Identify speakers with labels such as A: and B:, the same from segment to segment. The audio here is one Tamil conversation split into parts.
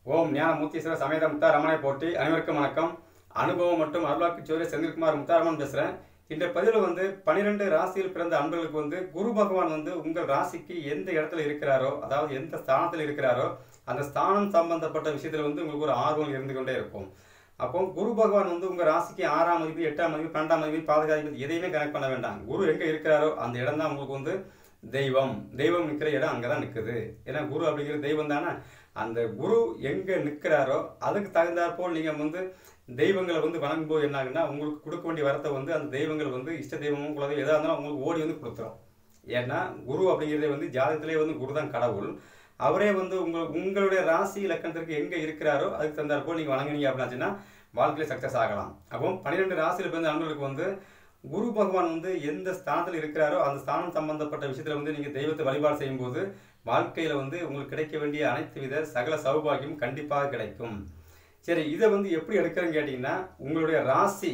A: ஓம் ஞான மூர்த்தீஸ்வர சமேத முத்தா ரமணை போட்டி அனைவருக்கும் வணக்கம் அனுபவம் மற்றும் அருளாக்கு சோரிய செந்தில்குமார் முத்தாரமன் பேசுகிறேன் இந்த பதிவில் வந்து பனிரெண்டு ராசியில் பிறந்த அன்பர்களுக்கு வந்து குரு பகவான் வந்து உங்கள் ராசிக்கு எந்த இடத்துல இருக்கிறாரோ அதாவது எந்த ஸ்தானத்தில் இருக்கிறாரோ அந்த ஸ்தானம் சம்பந்தப்பட்ட விஷயத்தில் வந்து உங்களுக்கு ஒரு ஆர்வம் இருந்து கொண்டே இருக்கும் அப்போ குரு பகவான் வந்து உங்கள் ராசிக்கு ஆறாம் மதிப்பு எட்டாம் மதிப்பு பன்னெண்டாம் மதிப்பு பாதுகாப்பு எதையுமே கனெக்ட் பண்ண வேண்டாம் குரு எங்கே இருக்கிறாரோ அந்த இடம் தான் உங்களுக்கு வந்து தெய்வம் தெய்வம் நிற்கிற இடம் அங்கே தான் நிற்குது ஏன்னா குரு அப்படிங்கிற தெய்வம் தானே அந்த குரு எங்கே நிற்கிறாரோ அதுக்கு தகுந்தாற்போல் நீங்கள் வந்து தெய்வங்களை வந்து வணங்கும்போது என்ன ஆகுன்னா உங்களுக்கு கொடுக்க வேண்டிய வரத்தை வந்து அந்த தெய்வங்கள் வந்து இஷ்ட தெய்வமும் குலதெய்வம் எதாக இருந்தாலும் உங்களுக்கு ஓடி வந்து கொடுத்துரும் ஏன்னா குரு அப்படிங்கிறதே வந்து ஜாதகத்திலே வந்து குரு தான் கடவுள் அவரே வந்து உங்கள் உங்களுடைய ராசி இலக்கணத்திற்கு எங்கே இருக்கிறாரோ அதுக்கு தகுந்தாற்போல் நீங்கள் வணங்குனீங்க அப்படின்னாச்சுன்னா வாழ்க்கையில் சக்ஸஸ் ஆகலாம் அப்போ பன்னிரெண்டு ராசியில் பிறந்த அன்பர்களுக்கு வந்து குரு பகவான் வந்து எந்த ஸ்தானத்தில் இருக்கிறாரோ அந்த ஸ்தானம் சம்பந்தப்பட்ட விஷயத்தில் வந்து நீங்கள் தெய்வத்தை வழிபாடு செய்யும்போது வாழ்க்கையில் வந்து உங்களுக்கு கிடைக்க வேண்டிய அனைத்து வித சகல சௌபாகியம் கண்டிப்பாக கிடைக்கும் சரி இதை வந்து எப்படி எடுக்கிறேன்னு கேட்டிங்கன்னா உங்களுடைய ராசி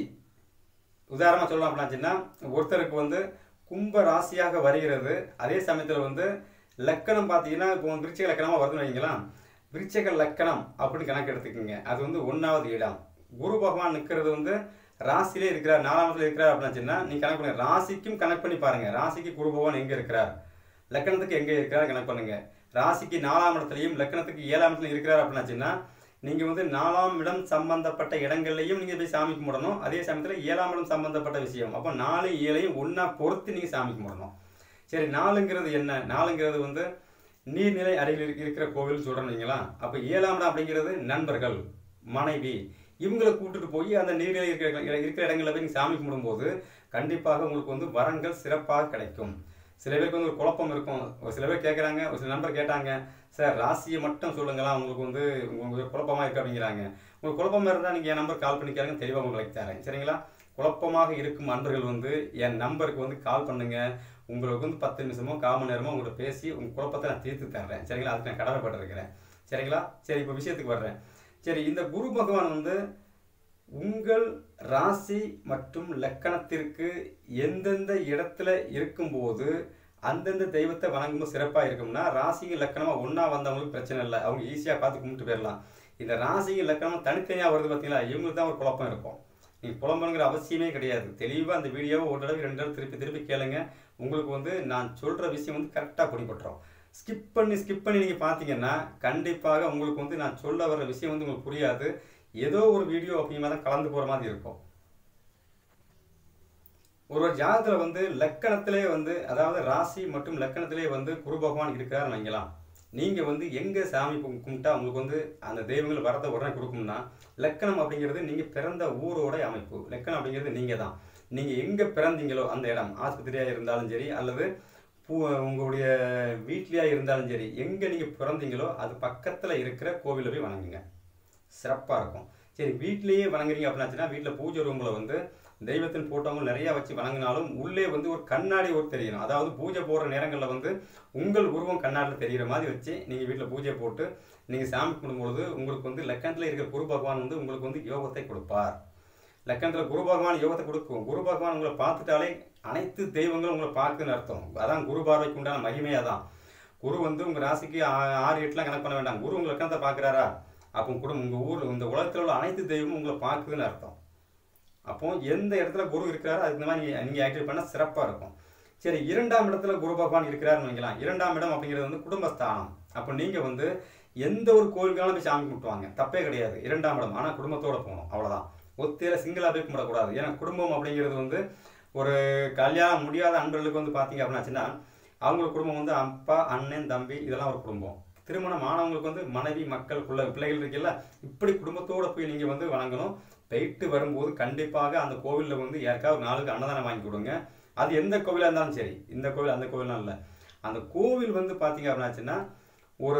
A: உதாரணமாக சொல்லலாம் அப்படின்னாச்சுன்னா ஒருத்தருக்கு வந்து கும்ப ராசியாக வருகிறது அதே சமயத்தில் வந்து லக்கணம் பார்த்தீங்கன்னா இப்போ விருச்சிக லக்கணமாக வருதுன்னு வைங்களேன் விருச்சிக லக்கணம் அப்படின்னு கணக்கு எடுத்துக்கோங்க அது வந்து ஒன்றாவது இடம் குரு பகவான் நிற்கிறது வந்து ராசியிலே இருக்கிறார் நாலாமத்தில் இருக்கிறார் அப்படின்னாச்சுன்னா நீ கணக்கு பண்ணுங்க ராசிக்கும் கனெக்ட் பண்ணி பாருங்க ராசிக்கு குரு பகவான் எங்கே இருக்கிறார் லக்கணத்துக்கு எங்கே இருக்கிறார் கணக்கு பண்ணுங்க ராசிக்கு நாலாம் இடத்துலையும் லக்கணத்துக்கு ஏழாம் இடத்துல இருக்கிறார் அப்படின்னாச்சுன்னா நீங்கள் வந்து நாலாம் இடம் சம்பந்தப்பட்ட இடங்கள்லையும் நீங்கள் போய் சாமி கும்பிடணும் அதே சமயத்தில் ஏழாம் இடம் சம்பந்தப்பட்ட விஷயம் அப்போ நாலு ஏழையும் ஒன்றா பொறுத்து நீங்கள் சாமி கும்பிடணும் சரி நாலுங்கிறது என்ன நாலுங்கிறது வந்து நீர்நிலை அருகில் இருக்க- இருக்கிற கோவில் சொல்கிறீங்களா அப்போ ஏழாம் இடம் அப்படிங்கிறது நண்பர்கள் மனைவி இவங்களை கூட்டிட்டு போய் அந்த நீர்நிலை இருக்கிற இட- இருக்கிற இடங்களில் போய் நீங்கள் சாமி கும்பிடும்போது கண்டிப்பாக உங்களுக்கு வந்து வரங்கள் சிறப்பாக கிடைக்கும் சில பேருக்கு வந்து ஒரு குழப்பம் இருக்கும் ஒரு சில பேர் கேட்குறாங்க ஒரு சில நண்பர் கேட்டாங்க சார் ராசியை மட்டும் சொல்லுங்களா உங்களுக்கு வந்து உங்களுக்கு குழப்பமாக இருக்கு அப்படிங்கிறாங்க உங்களுக்கு குழப்பமாக இருந்தால் நீங்கள் என் நம்பர் கால் பண்ணி கேளுங்க தெளிவாக உங்களுக்கு தரேன் சரிங்களா குழப்பமாக இருக்கும் அன்பர்கள் வந்து என் நம்பருக்கு வந்து கால் பண்ணுங்க உங்களுக்கு வந்து பத்து நிமிஷமோ கால் மணி நேரமோ உங்கள்கிட்ட பேசி உங்கள் குழப்பத்தை நான் தீர்த்து தர்றேன் சரிங்களா அதுக்கு நான் கடமைப்பட்டிருக்கிறேன் சரிங்களா சரி இப்போ விஷயத்துக்கு வர்றேன் சரி இந்த குரு பகவான் வந்து உங்கள் ராசி மற்றும் லக்கணத்திற்கு எந்தெந்த இடத்துல இருக்கும்போது அந்தந்த தெய்வத்தை வணங்கும்போது சிறப்பாக இருக்கும்னா ராசியும் லக்கணமாக ஒன்றா வந்தவங்களுக்கு பிரச்சனை இல்லை அவங்க ஈஸியாக பார்த்து கும்பிட்டு போயிடலாம் இந்த ராசியும் லக்கணமும் தனித்தனியாக வருது பார்த்தீங்களா இவங்களுக்கு தான் ஒரு குழப்பம் இருக்கும் நீங்கள் புலம்புங்கிற அவசியமே கிடையாது தெளிவாக அந்த வீடியோவை ஒரு தடவை ரெண்டு தடவை திருப்பி திருப்பி கேளுங்க உங்களுக்கு வந்து நான் சொல்கிற விஷயம் வந்து கரெக்டாக பிடிபட்டுரும் ஸ்கிப் பண்ணி ஸ்கிப் பண்ணி நீங்கள் பார்த்தீங்கன்னா கண்டிப்பாக உங்களுக்கு வந்து நான் சொல்ல வர விஷயம் வந்து உங்களுக்கு புரியாது ஏதோ ஒரு வீடியோ அப்படிங்கிற தான் கலந்து போகிற மாதிரி இருக்கும் ஒரு ஜாதகத்தில் வந்து லக்கணத்திலே வந்து அதாவது ராசி மற்றும் லக்கணத்திலே வந்து குரு பகவான் இருக்கிறார் வைங்களாம் நீங்கள் வந்து எங்கே சாமி கும்- கும்பிட்டா உங்களுக்கு வந்து அந்த தெய்வங்கள் வரதை உடனே கொடுக்கும்னா லக்கணம் அப்படிங்கிறது நீங்கள் பிறந்த ஊரோட அமைப்பு லக்கணம் அப்படிங்கிறது நீங்கள் தான் நீங்கள் எங்கே பிறந்தீங்களோ அந்த இடம் ஆஸ்பத்திரியாக இருந்தாலும் சரி அல்லது பூ உங்களுடைய வீட்லேயா இருந்தாலும் சரி எங்கே நீங்கள் பிறந்தீங்களோ அது பக்கத்தில் இருக்கிற கோவிலில் போய் வணங்குங்க சிறப்பாக இருக்கும் சரி வீட்லேயே வணங்குறீங்க அப்படின்னாச்சுன்னா வீட்டில் பூஜை ரூமில் வந்து தெய்வத்தின் போட்டோங்கள் நிறையா வச்சு வணங்கினாலும் உள்ளே வந்து ஒரு கண்ணாடி ஒரு தெரியணும் அதாவது பூஜை போடுற நேரங்களில் வந்து உங்கள் உருவம் கண்ணாடியில் தெரிகிற மாதிரி வச்சு நீங்கள் வீட்டில் பூஜை போட்டு நீங்கள் சாமி கும்பிடும்பொழுது உங்களுக்கு வந்து லக்கணத்தில் இருக்கிற குரு பகவான் வந்து உங்களுக்கு வந்து யோகத்தை கொடுப்பார் லக்கணத்தில் குரு பகவான் யோகத்தை கொடுக்கும் குரு பகவான் உங்களை பார்த்துட்டாலே அனைத்து தெய்வங்களும் உங்களை பார்க்குன்னு அர்த்தம் அதான் குரு பார்வைக்கு உண்டான மகிமையாக தான் குரு வந்து உங்கள் ராசிக்கு ஆ- ஆறு எட்டுலாம் கணக்கு பண்ண வேண்டாம் குரு உங்கள் லக்கணத்தை பார்க்குறாரா அப்போ குடும்பம் உங்கள் ஊர் இந்த உலகத்தில் உள்ள அனைத்து தெய்வமும் உங்களை பார்க்குதுன்னு அர்த்தம் அப்போ எந்த இடத்துல குரு இருக்கிறாரோ அதுக்கு இந்த மாதிரி நீங்கள் நீங்கள் ஆக்டிவேட் பண்ணால் சிறப்பாக இருக்கும் சரி இரண்டாம் இடத்துல குரு பகவான் இருக்கிறாருன்னு வைக்கலாம் இரண்டாம் இடம் அப்படிங்கிறது வந்து குடும்பஸ்தானம் அப்போ நீங்கள் வந்து எந்த ஒரு கோயிலுக்காலும் போய் சாமி கும்பிட்டுவாங்க தப்பே கிடையாது இரண்டாம் இடம் ஆனால் குடும்பத்தோட போகணும் அவ்வளோதான் ஒத்தையில சிங்கிளாக போய் கும்பிடக்கூடாது ஏன்னா குடும்பம் அப்படிங்கிறது வந்து ஒரு கல்யாணம் முடியாத அன்பர்களுக்கு வந்து பார்த்தீங்க அப்படின்னாச்சுன்னா அவங்களுக்கு குடும்பம் வந்து அப்பா அண்ணன் தம்பி இதெல்லாம் ஒரு குடும்பம் திருமணம் ஆனவங்களுக்கு வந்து மனைவி மக்கள் பிள்ளை பிள்ளைகள் இருக்குல்ல இப்படி குடும்பத்தோட போய் நீங்கள் வந்து வணங்கணும் போயிட்டு வரும்போது கண்டிப்பாக அந்த கோவிலில் வந்து யாருக்காவது ஒரு நாளுக்கு அன்னதானம் வாங்கி கொடுங்க அது எந்த கோவிலாக இருந்தாலும் சரி இந்த கோவில் அந்த கோவிலாம் இல்லை அந்த கோவில் வந்து பார்த்தீங்க அப்படின்னாச்சுன்னா ஒரு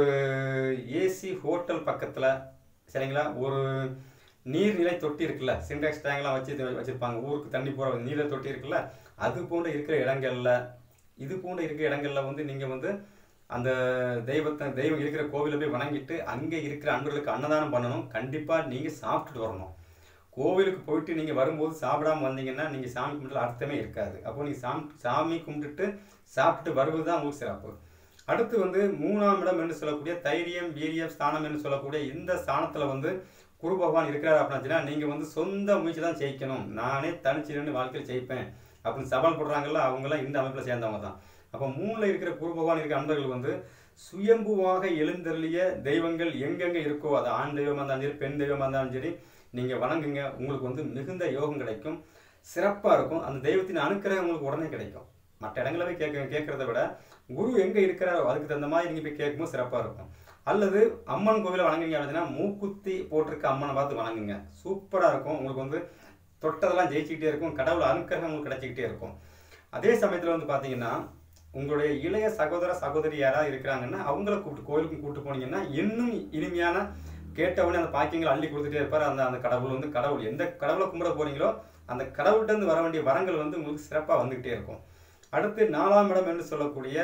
A: ஏசி ஹோட்டல் பக்கத்தில் சரிங்களா ஒரு நீர்நிலை தொட்டி இருக்குல்ல சிண்டெக்ஸ் டேங்க்லாம் வச்சு இது வச்சிருப்பாங்க ஊருக்கு தண்ணி போகிற நீர்நிலை தொட்டி இருக்குல்ல அது போன்ற இருக்கிற இடங்கள்ல இது போன்ற இருக்கிற இடங்கள்ல வந்து நீங்கள் வந்து அந்த தெய்வத்தை தெய்வம் இருக்கிற கோவிலை போய் வணங்கிட்டு அங்கே இருக்கிற அன்பர்களுக்கு அன்னதானம் பண்ணணும் கண்டிப்பாக நீங்கள் சாப்பிட்டுட்டு வரணும் கோவிலுக்கு போயிட்டு நீங்கள் வரும்போது சாப்பிடாம வந்தீங்கன்னா நீங்கள் சாமி கும்பிட்டு அர்த்தமே இருக்காது அப்போ நீங்கள் சாமி சாமி கும்பிட்டுட்டு சாப்பிட்டு வருவது தான் உங்களுக்கு சிறப்பு அடுத்து வந்து மூணாம் இடம் என்று சொல்லக்கூடிய தைரியம் வீரியம் ஸ்தானம் என்று சொல்லக்கூடிய இந்த ஸ்தானத்துல வந்து குரு பகவான் இருக்கிறார் அப்படின்னா நீங்க வந்து சொந்த முயற்சி தான் ஜெயிக்கணும் நானே தனிச்சு நின்று வாழ்க்கையில் ஜெயிப்பேன் அப்படின்னு சவால் போடுறாங்கல்ல அவங்கெல்லாம் இந்த அமைப்பில் சேர்ந்தவங்க தான் அப்போ மூணில் இருக்கிற குரு பகவான் இருக்கிற அன்பர்கள் வந்து சுயம்புவாக எழுந்தருளிய தெய்வங்கள் எங்கெங்க இருக்கோ அது ஆண் தெய்வமாக இருந்தாலும் சரி பெண் தெய்வமாக இருந்தாலும் சரி நீங்கள் வணங்குங்க உங்களுக்கு வந்து மிகுந்த யோகம் கிடைக்கும் சிறப்பாக இருக்கும் அந்த தெய்வத்தின் அனுக்கிரகம் உங்களுக்கு உடனே கிடைக்கும் மற்ற இடங்களை போய் கேட்க கேட்கறத விட குரு எங்கே இருக்கிறாரோ அதுக்கு தகுந்த மாதிரி நீங்கள் போய் கேட்கும்போது சிறப்பாக இருக்கும் அல்லது அம்மன் கோவிலை வணங்குங்க அப்படின்னா மூக்குத்தி போட்டிருக்க அம்மனை பார்த்து வணங்குங்க சூப்பராக இருக்கும் உங்களுக்கு வந்து தொட்டதெல்லாம் ஜெயிச்சுக்கிட்டே இருக்கும் கடவுள் அனுக்கிரகம் உங்களுக்கு கிடைச்சிக்கிட்டே இருக்கும் அதே சமயத்தில் வந்து பார்த்தீங்கன்னா உங்களுடைய இளைய சகோதர சகோதரி யாராவது இருக்கிறாங்கன்னா அவங்கள கூப்பிட்டு கோயிலுக்கும் கூப்பிட்டு போனீங்கன்னா இன்னும் இனிமையான கேட்டவுடனே அந்த பாக்கியங்கள் அள்ளி கொடுத்துட்டே இருப்பார் அந்த அந்த கடவுள் வந்து கடவுள் எந்த கடவுளை கும்பிட போறீங்களோ அந்த கடவுள்கிட்ட இருந்து வர வேண்டிய வரங்கள் வந்து உங்களுக்கு சிறப்பாக வந்துகிட்டே இருக்கும் அடுத்து நாலாம் இடம் என்று சொல்லக்கூடிய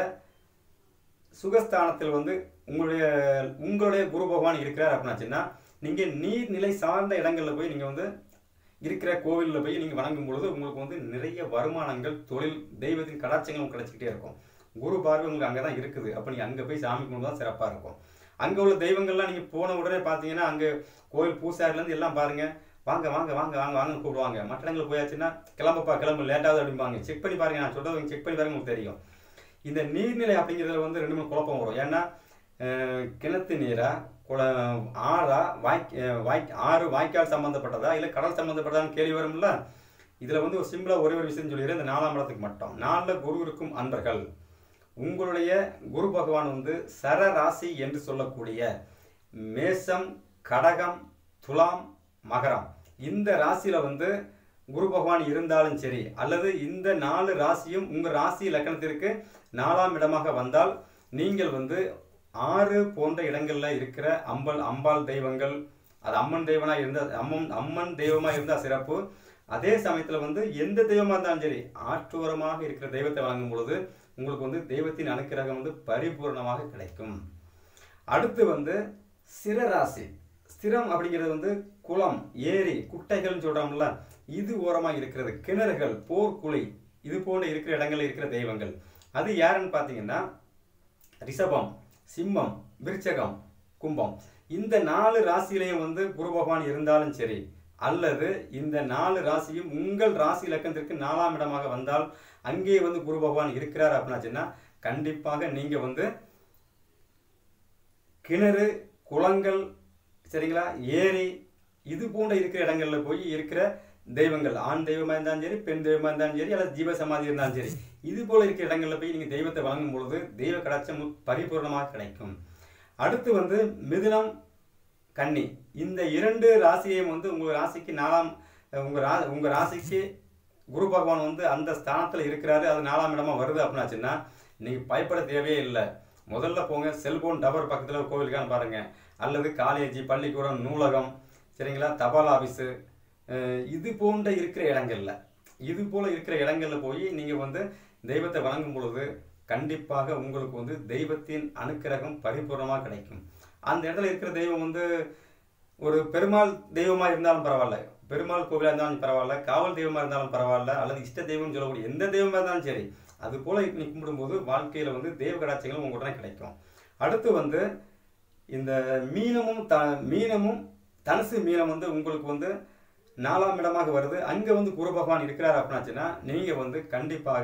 A: சுகஸ்தானத்தில் வந்து உங்களுடைய உங்களுடைய குரு பகவான் இருக்கிறார் அப்படின்னாச்சுன்னா நீங்கள் நீர்நிலை சார்ந்த இடங்களில் போய் நீங்கள் வந்து இருக்கிற கோவிலில் போய் நீங்கள் வணங்கும் பொழுது உங்களுக்கு வந்து நிறைய வருமானங்கள் தொழில் தெய்வத்தின் கடாட்சங்கள் உங்களுக்கு கிடைச்சிக்கிட்டே இருக்கும் குரு பார்வை உங்களுக்கு அங்கே தான் இருக்குது அப்போ நீங்கள் அங்கே போய் சாமி கும்பிட்டு தான் சிறப்பாக இருக்கும் அங்கே உள்ள தெய்வங்கள்லாம் நீங்கள் போன உடனே பார்த்தீங்கன்னா அங்கே கோவில் பூசாரிலேருந்து எல்லாம் பாருங்க வாங்க வாங்க வாங்க வாங்க வாங்கன்னு கூப்பிடுவாங்க மற்ற இடங்களுக்கு போயாச்சுன்னா கிளம்பப்பா கிளம்பு லேட்டாவது அப்படிம்பாங்க செக் பண்ணி பாருங்க நான் சொல்றது செக் பண்ணி பாருங்க உங்களுக்கு தெரியும் இந்த நீர்நிலை அப்படிங்கிறதுல வந்து ரெண்டு மூணு குழப்பம் வரும் ஏன்னா அஹ், கிணத்து நீரா குள ஆறா வாய்க் அஹ், வாய்க் ஆறு வாய்க்கால் சம்மந்தப்பட்டதா இல்லை கடல் சம்மந்தப்பட்டதான்னு கேள்வி வரும்ல இதில் வந்து ஒரு சிம்பிளாக ஒரே ஒரு விஷயம் சொல்லிடுறேன் இந்த நாலாம் இடத்துக்கு மட்டும் நாலில் குரு இருக்கும் அன்பர்கள் உங்களுடைய குரு பகவான் வந்து சர ராசி என்று சொல்லக்கூடிய மேசம் கடகம் துலாம் மகரம் இந்த ராசியில வந்து குரு பகவான் இருந்தாலும் சரி அல்லது இந்த நாலு ராசியும் உங்க ராசி லக்கணத்திற்கு நாலாம் இடமாக வந்தால் நீங்கள் வந்து ஆறு போன்ற இடங்கள்ல இருக்கிற அம்பல் அம்பாள் தெய்வங்கள் அது அம்மன் தெய்வனா இருந்தா அம்மன் அம்மன் தெய்வமா இருந்தா சிறப்பு அதே சமயத்துல வந்து எந்த தெய்வமா இருந்தாலும் சரி ஆற்றோரமாக இருக்கிற தெய்வத்தை வழங்கும் பொழுது உங்களுக்கு வந்து தெய்வத்தின் அனுக்கிரகம் வந்து பரிபூர்ணமாக கிடைக்கும் அடுத்து வந்து சிரராசி ஸ்திரம் அப்படிங்கிறது வந்து குளம் ஏரி குட்டைகள்னு சொல்றோம்ல இது ஓரமாக இருக்கிறது கிணறுகள் போர்க்குழி இது போன்ற இருக்கிற இடங்கள்ல இருக்கிற தெய்வங்கள் அது யாருன்னு பார்த்தீங்கன்னா ரிஷபம் சிம்மம் விருச்சகம் கும்பம் இந்த நாலு ராசியிலையும் வந்து குரு பகவான் இருந்தாலும் சரி அல்லது இந்த நாலு ராசியும் உங்கள் ராசி இலக்கணத்திற்கு நாலாம் இடமாக வந்தால் அங்கே வந்து குரு பகவான் இருக்கிறார் அப்படின்னாச்சுன்னா கண்டிப்பாக நீங்க வந்து கிணறு குளங்கள் சரிங்களா ஏரி இது போன்ற இருக்கிற இடங்கள்ல போய் இருக்கிற தெய்வங்கள் ஆண் தெய்வமா இருந்தாலும் சரி பெண் தெய்வமா இருந்தாலும் சரி அல்லது ஜீவ சமாதி இருந்தாலும் சரி இது போல இருக்கிற இடங்கள்ல போய் நீங்க தெய்வத்தை வழங்கும் பொழுது தெய்வ கடாட்சம் பரிபூர்ணமாக கிடைக்கும் அடுத்து வந்து மிதுனம் கன்னி இந்த இரண்டு ராசியையும் வந்து உங்க ராசிக்கு நாலாம் உங்க ரா உங்க ராசிக்கு குரு பகவான் வந்து அந்த ஸ்தானத்துல இருக்கிறாரு அது நாலாம் இடமா வருது அப்படின்னாச்சுன்னா நீங்க பயப்பட தேவையே இல்லை முதல்ல போங்க செல்போன் டவர் பக்கத்துல ஒரு கோவிலுக்கான்னு பாருங்க அல்லது காலேஜ் பள்ளிக்கூடம் நூலகம் சரிங்களா தபால் ஆபீஸு அஹ் இது போன்ற இருக்கிற இடங்கள்ல இது போல இருக்கிற இடங்கள்ல போய் நீங்க வந்து தெய்வத்தை வணங்கும் பொழுது கண்டிப்பாக உங்களுக்கு வந்து தெய்வத்தின் அனுக்கிரகம் பரிபூர்ணமாக கிடைக்கும் அந்த இடத்துல இருக்கிற தெய்வம் வந்து ஒரு பெருமாள் தெய்வமா இருந்தாலும் பரவாயில்ல பெருமாள் கோவிலா இருந்தாலும் பரவாயில்ல காவல் தெய்வமா இருந்தாலும் பரவாயில்ல அல்லது இஷ்ட தெய்வம்னு சொல்லக்கூடிய எந்த தெய்வமா இருந்தாலும் சரி அது போல நீ கும்பிடும்போது வாழ்க்கையில வந்து தெய்வ கடாட்சிகளும் உங்க உடனே கிடைக்கும் அடுத்து வந்து இந்த மீனமும் த மீனமும் தனுசு மீனம் வந்து உங்களுக்கு வந்து நாலாம் இடமாக வருது அங்க வந்து குரு பகவான் இருக்கிறார் அப்படின்னாச்சுன்னா நீங்க வந்து கண்டிப்பாக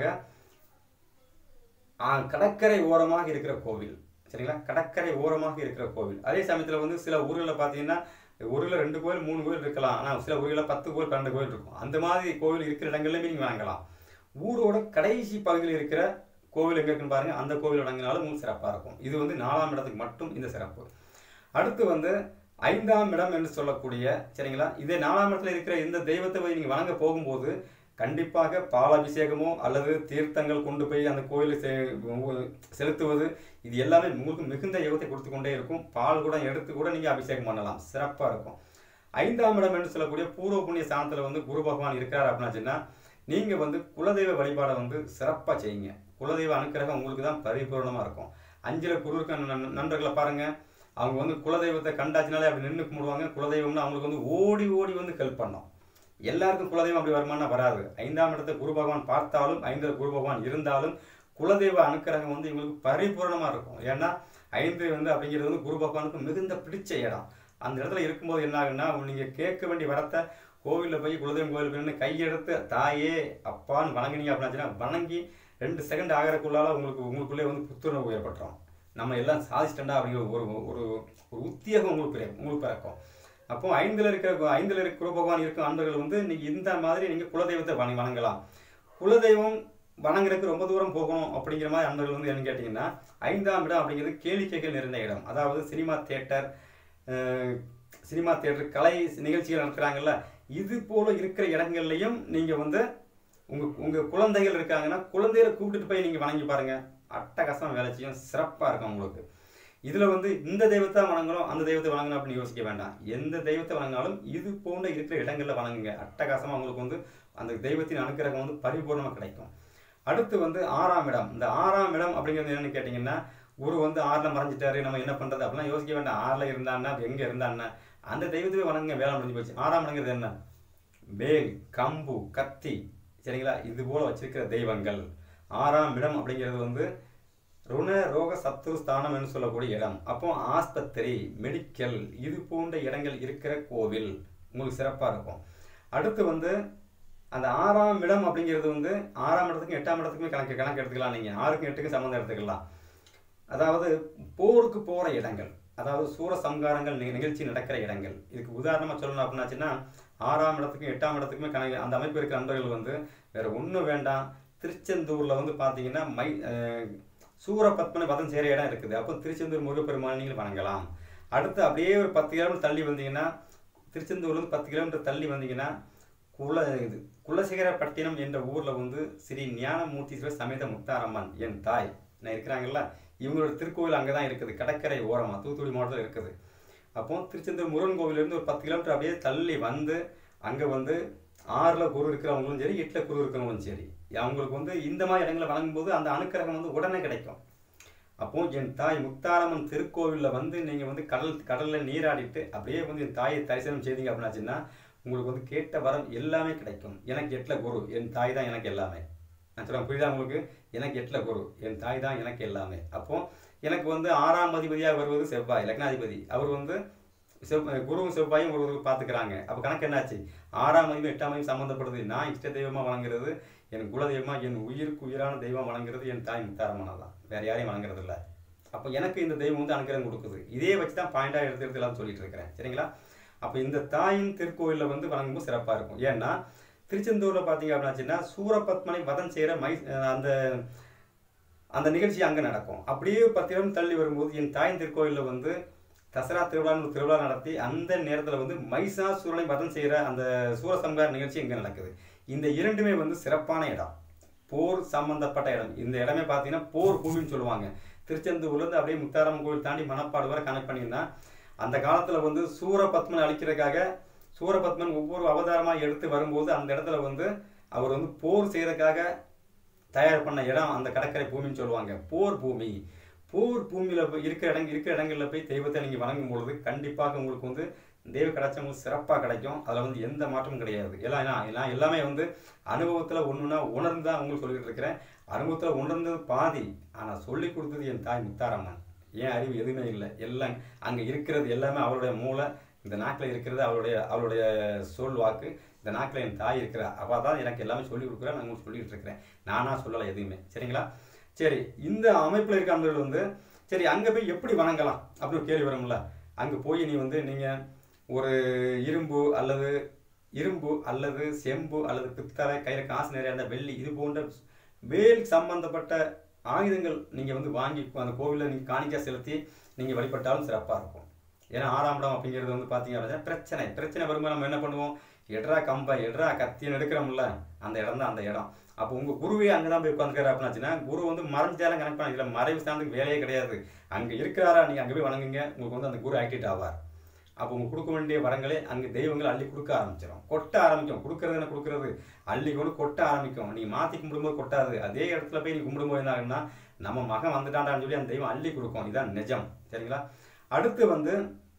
A: ஆ, கடற்கரை ஓரமாக இருக்கிற கோவில் சரிங்களா கடற்கரை ஓரமாக இருக்கிற கோவில் அதே சமயத்தில் வந்து சில ஊர்களில் பார்த்தீங்கன்னா ஊரில் ரெண்டு கோயில் மூணு கோயில் இருக்கலாம் ஆனால் சில ஊர்களில் பத்து கோயில் பன்னெண்டு கோயில் இருக்கும் அந்த மாதிரி கோவில் இருக்கிற இடங்கள்லையுமே நீங்கள் வாங்கலாம் ஊரோட கடைசி பகுதியில் இருக்கிற கோவில் எங்கே இருக்குன்னு பாருங்க அந்த கோவில் வணங்கினாலும் உங்களுக்கு சிறப்பாக இருக்கும் இது வந்து நாலாம் இடத்துக்கு மட்டும் இந்த சிறப்பு அடுத்து வந்து ஐந்தாம் இடம் என்று சொல்லக்கூடிய சரிங்களா இதே நாலாம் இடத்துல இருக்கிற இந்த தெய்வத்தை போய் நீங்கள் வணங்க போகும்போது கண்டிப்பாக பாலாபிஷேகமோ அல்லது தீர்த்தங்கள் கொண்டு போய் அந்த கோயிலுக்கு செ- செலுத்துவது இது எல்லாமே உங்களுக்கு மிகுந்த யோகத்தை கொடுத்து கொண்டே இருக்கும் பால் கூட எடுத்து கூட நீங்கள் அபிஷேகம் பண்ணலாம் சிறப்பாக இருக்கும் ஐந்தாம் இடம் என்று சொல்லக்கூடிய பூர்வ புண்ணிய ஸ்தானத்தில் வந்து குரு பகவான் இருக்கிறார் அப்படின்னாச்சுன்னா நீங்கள் வந்து குலதெய்வ வழிபாடை வந்து சிறப்பாக செய்யுங்க குலதெய்வ அனுக்கிரகம் உங்களுக்கு தான் பரிபூர்ணமாக இருக்கும் அஞ்சில் குரு இருக்க நண்- நண்பர்களை பாருங்க அவங்க வந்து குலதெய்வத்தை கண்டாச்சினாலே அப்படி நின்று கும்பிடுவாங்க குலதெய்வம்னா அவங்களுக்கு வந்து ஓடி ஓடி வந்து ஹெல்ப் பண்ணோம் எல்லாருக்கும் குலதெய்வம் அப்படி வருமானா வராது ஐந்தாம் இடத்தை குரு பகவான் பார்த்தாலும் ஐந்தாம் குரு பகவான் இருந்தாலும் குலதெய்வ அனுக்கிரகம் வந்து இவங்களுக்கு பரிபூரணமாக இருக்கும் ஏன்னா ஐந்து வந்து அப்படிங்கிறது வந்து குரு பகவானுக்கு மிகுந்த பிடிச்ச இடம் அந்த இடத்துல இருக்கும்போது என்ன ஆகுன்னா நீங்கள் கேட்க வேண்டிய வரத்தை கோவிலில் போய் குலதெய்வம் கோவில் போய் நின்னு கையெடுத்து தாயே அப்பான்னு வணங்குனீங்க அப்படின்னா வணங்கி ரெண்டு செகண்ட் ஆகிறதுக்குள்ளால உங்களுக்கு உங்களுக்குள்ளே வந்து புத்துணர்வு ஏற்பட்டுரும் நம்ம எல்லாம் சாதிச்சிட்டா அப்படிங்கிற ஒரு ஒரு ஒரு உத்தியோகம் உங்களுக்கு பிறக்கும் உங்களுக்கு பிறக்கும் அப்போ ஐந்தில் இருக்கிற ஐந்தில் இருக்கிற குரு பகவான் இருக்கும் அன்பர்கள் வந்து நீங்கள் இந்த மாதிரி நீங்கள் குலதெய்வத்தை வண வணங்கலாம் குலதெய்வம் வணங்குறதுக்கு ரொம்ப தூரம் போகணும் அப்படிங்கிற மாதிரி அன்பர்கள் வந்து என்ன கேட்டிங்கன்னா ஐந்தாம் இடம் அப்படிங்கிறது கேளிக்கைகள் நிறைந்த இடம் அதாவது சினிமா தியேட்டர் சினிமா தியேட்டர் கலை நிகழ்ச்சிகள் நடத்துகிறாங்கல்ல இது போல இருக்கிற இடங்கள்லையும் நீங்கள் வந்து உங்கள் உங்கள் குழந்தைகள் இருக்காங்கன்னா குழந்தைகளை கூப்பிட்டுட்டு போய் நீங்கள் வணங்கி பாருங்கள் அட்டகாசம் வேலை செய்யும் சிறப்பாக இருக்கும் உங்களுக்கு இதில் வந்து இந்த தெய்வத்தை வணங்கணும் அந்த தெய்வத்தை வணங்கணும் அப்படின்னு யோசிக்க வேண்டாம் எந்த தெய்வத்தை வணங்கினாலும் இது போன்ற இருக்கிற இடங்களில் வணங்குங்க அட்டகாசமாக உங்களுக்கு வந்து அந்த தெய்வத்தின் அனுக்கிரகம் வந்து பரிபூர்ணமாக கிடைக்கும் அடுத்து வந்து ஆறாம் இடம் இந்த ஆறாம் இடம் அப்படிங்கிறது என்னன்னு கேட்டிங்கன்னா குரு வந்து ஆறில் மறைஞ்சிட்டாரு நம்ம என்ன பண்ணுறது அப்படிலாம் யோசிக்க வேண்டாம் ஆறில் இருந்தான்னா எங்கே இருந்தான்னா அந்த தெய்வத்தையே வணங்குங்க வேலை முடிஞ்சு போச்சு ஆறாம் இடங்கிறது என்ன வேல் கம்பு கத்தி சரிங்களா இது போல வச்சிருக்கிற தெய்வங்கள் ஆறாம் இடம் அப்படிங்கிறது வந்து ருண ரோக சத்ரு ஸ்தானம் என்று சொல்லக்கூடிய இடம் அப்போ ஆஸ்பத்திரி மெடிக்கல் இது போன்ற இடங்கள் இருக்கிற கோவில் உங்களுக்கு சிறப்பாக இருக்கும் அடுத்து வந்து அந்த ஆறாம் இடம் அப்படிங்கிறது வந்து ஆறாம் இடத்துக்கும் எட்டாம் இடத்துக்குமே கணக்கு கணக்கு எடுத்துக்கலாம் நீங்கள் ஆறுக்கும் எட்டுக்கும் சம்மந்தம் எடுத்துக்கலாம் அதாவது போருக்கு போகிற இடங்கள் அதாவது சூர சம்காரங்கள் நிகழ்ச்சி நடக்கிற இடங்கள் இதுக்கு உதாரணமாக சொல்லணும் அப்படின்னாச்சுன்னா ஆறாம் இடத்துக்கும் எட்டாம் இடத்துக்குமே கணக்கு அந்த அமைப்பு இருக்கிற நண்பர்கள் வந்து வேற ஒன்றும் வேண்டாம் திருச்செந்தூரில் வந்து பார்த்தீங்கன்னா மை சூரபத்மனை வதம் செய்கிற இடம் இருக்குது அப்போ திருச்செந்தூர் முருகப்பெருமான் நீங்கள் வணங்கலாம் அடுத்து அப்படியே ஒரு பத்து கிலோமீட்டர் தள்ளி வந்தீங்கன்னா திருச்செந்தூர்லேருந்து பத்து கிலோமீட்டர் தள்ளி வந்தீங்கன்னா குல இது குலசேகரப்பட்டினம் என்ற ஊரில் வந்து ஸ்ரீ ஞானமூர்த்தீஸ்வரர் சமேத முத்தாரம்மன் என் தாய் நான் இருக்கிறாங்கல்ல இவங்களோட திருக்கோவில் அங்கே தான் இருக்குது கடற்கரை ஓரமாக தூத்துக்குடி மாவட்டத்தில் இருக்குது அப்போ திருச்செந்தூர் முருகன் கோவிலேருந்து ஒரு பத்து கிலோமீட்டர் அப்படியே தள்ளி வந்து அங்கே வந்து ஆறில் குரு இருக்கிறவங்களும் சரி எட்டில் குரு இருக்கிறவங்களும் சரி அவங்களுக்கு வந்து இந்த மாதிரி இடங்களை வழங்கும்போது அந்த அனுக்கிரகம் வந்து உடனே கிடைக்கும் அப்போ என் தாய் முத்தாரம்மன் திருக்கோவிலில் வந்து நீங்கள் வந்து கடல் கடலில் நீராடிட்டு அப்படியே வந்து என் தாயை தரிசனம் செய்தீங்க அப்படின்னாச்சுன்னா உங்களுக்கு வந்து கேட்ட வரம் எல்லாமே கிடைக்கும் எனக்கு எட்டில் குரு என் தாய் தான் எனக்கு எல்லாமே நான் சொல்ல புரியுதா உங்களுக்கு எனக்கு எட்டில் குரு என் தாய் தான் எனக்கு எல்லாமே அப்போ எனக்கு வந்து ஆறாம் அதிபதியாக வருவது செவ்வாய் லக்னாதிபதி அவர் வந்து செவ் குருவும் செவ்வாயும் ஒரு பார்த்துக்கிறாங்க அப்போ கணக்கு என்னாச்சு ஆறாம் மதியும் எட்டாம் மதியும் சம்மந்தப்படுது நான் இஷ்ட தெய்வமாக வழங்குறது என் குல தெய்வமாக என் உயிருக்கு உயிரான தெய்வம் வழங்குறது என் தாய் முத்தாரமான தான் வேற யாரையும் வழங்குறது இல்லை அப்போ எனக்கு இந்த தெய்வம் வந்து அனுகிரகம் கொடுக்குது இதே வச்சு தான் பாயிண்டாக எடுத்து எடுத்து எல்லாம் சொல்லிட்டு இருக்கிறேன் சரிங்களா அப்போ இந்த தாயின் திருக்கோயிலில் வந்து வழங்கும்போது சிறப்பாக இருக்கும் ஏன்னா திருச்செந்தூரில் பார்த்தீங்க அப்படின்னாச்சுன்னா சூரபத்மனை வதம் செய்கிற மை அந்த அந்த நிகழ்ச்சி அங்கே நடக்கும் அப்படியே பத்து இடம் தள்ளி வரும்போது என் தாயின் திருக்கோயிலில் வந்து தசரா திருவிழான்னு திருவிழா நடத்தி அந்த நேரத்தில் வந்து மைசாசூரனை வதம் செய்கிற அந்த சூரசம்கார நிகழ்ச்சி இங்கே நடக்குது இந்த இரண்டுமே வந்து சிறப்பான இடம் போர் சம்பந்தப்பட்ட இடம் இந்த இடமே பார்த்தீங்கன்னா போர் பூமின்னு சொல்லுவாங்க திருச்செந்தூர்லேருந்து அப்படியே முத்தாரம் கோவில் தாண்டி மணப்பாடு வரை கனெக்ட் பண்ணியிருந்தா அந்த காலத்தில் வந்து சூரபத்மன் அழிக்கிறதுக்காக சூரபத்மன் ஒவ்வொரு அவதாரமாக எடுத்து வரும்போது அந்த இடத்துல வந்து அவர் வந்து போர் செய்யறதுக்காக தயார் பண்ண இடம் அந்த கடற்கரை பூமின்னு சொல்லுவாங்க போர் பூமி போர் பூமியில் போய் இருக்கிற இடம் இருக்கிற இடங்களில் போய் தெய்வத்தை நீங்கள் வணங்கும் பொழுது கண்டிப்பாக உங்களுக்கு வந்து தெய்வ கிடைச்சா உங்களுக்கு சிறப்பாக கிடைக்கும் அதில் வந்து எந்த மாற்றமும் கிடையாது எல்லாம் நான் எல்லாமே வந்து அனுபவத்தில் ஒன்றுனா உணர்ந்து தான் உங்களுக்கு சொல்லிட்டு இருக்கிறேன் அனுபவத்தில் உணர்ந்தது பாதி ஆனால் சொல்லி கொடுத்தது என் தாய் முத்தாரம்மன் ஏன் அறிவு எதுவுமே இல்லை எல்லாம் அங்கே இருக்கிறது எல்லாமே அவருடைய மூளை இந்த நாட்டில் இருக்கிறது அவருடைய அவருடைய சொல் வாக்கு இந்த நாட்டில் என் தாய் இருக்கிறா அவள் தான் எனக்கு எல்லாமே சொல்லி கொடுக்குறா நான் உங்களுக்கு சொல்லிட்டு இருக்கிறேன் நானாக சொல்லலை எதுவுமே சரிங்களா சரி இந்த அமைப்பில் இருக்க அன்பர்கள் வந்து சரி அங்கே போய் எப்படி வணங்கலாம் அப்படின்னு கேள்வி வரும்ல அங்கே போய் நீ வந்து நீங்கள் ஒரு இரும்பு அல்லது இரும்பு அல்லது செம்பு அல்லது பித்தளை கையில் காசு நிறைய இருந்தால் வெள்ளி இது போன்ற வேல் சம்பந்தப்பட்ட ஆயுதங்கள் நீங்கள் வந்து வாங்கி அந்த கோவிலில் நீங்கள் காணிக்கா செலுத்தி நீங்கள் வழிபட்டாலும் சிறப்பாக இருக்கும் ஏன்னா ஆறாம் இடம் அப்படிங்கிறது வந்து பார்த்தீங்க அப்படின்னா பிரச்சனை பிரச்சனை வரும்போது நம்ம என்ன பண்ணுவோம் எட்ரா கம்பை எட்ரா கத்தின்னு எடுக்கிறோம்ல அந்த இடம் தான் அந்த இடம் அப்போ உங்கள் குருவே அங்கே தான் போய் உட்காந்துக்காரு அப்படின்னாச்சுன்னா குரு வந்து மறைஞ்சாலும் கனெக்ட் பண்ண இல்லை மறைவு சார்ந்துக்கு வேலையே கிடையாது அங்கே இருக்கிறாரா நீங்கள் அங்கே போய் வணங்குங்க உங்களுக்கு வந்து அந்த குரு ஆக்டிவேட் ஆவார் அப்போ உங்களுக்கு கொடுக்க வேண்டிய வரங்களே அங்கே தெய்வங்கள் அள்ளி கொடுக்க ஆரம்பிச்சிடும் கொட்ட ஆரம்பிக்கும் கொடுக்கறது என்ன கொடுக்கறது அள்ளி கொண்டு கொட்ட ஆரம்பிக்கும் நீ மாற்றி கும்பிடும்போது கொட்டாது அதே இடத்துல போய் நீ கும்பிடும்போது என்ன ஆகுன்னா நம்ம மகன் வந்துட்டான்டான்னு சொல்லி அந்த தெய்வம் அள்ளி கொடுக்கும் இதான் நிஜம் சரிங்களா அடுத்து வந்து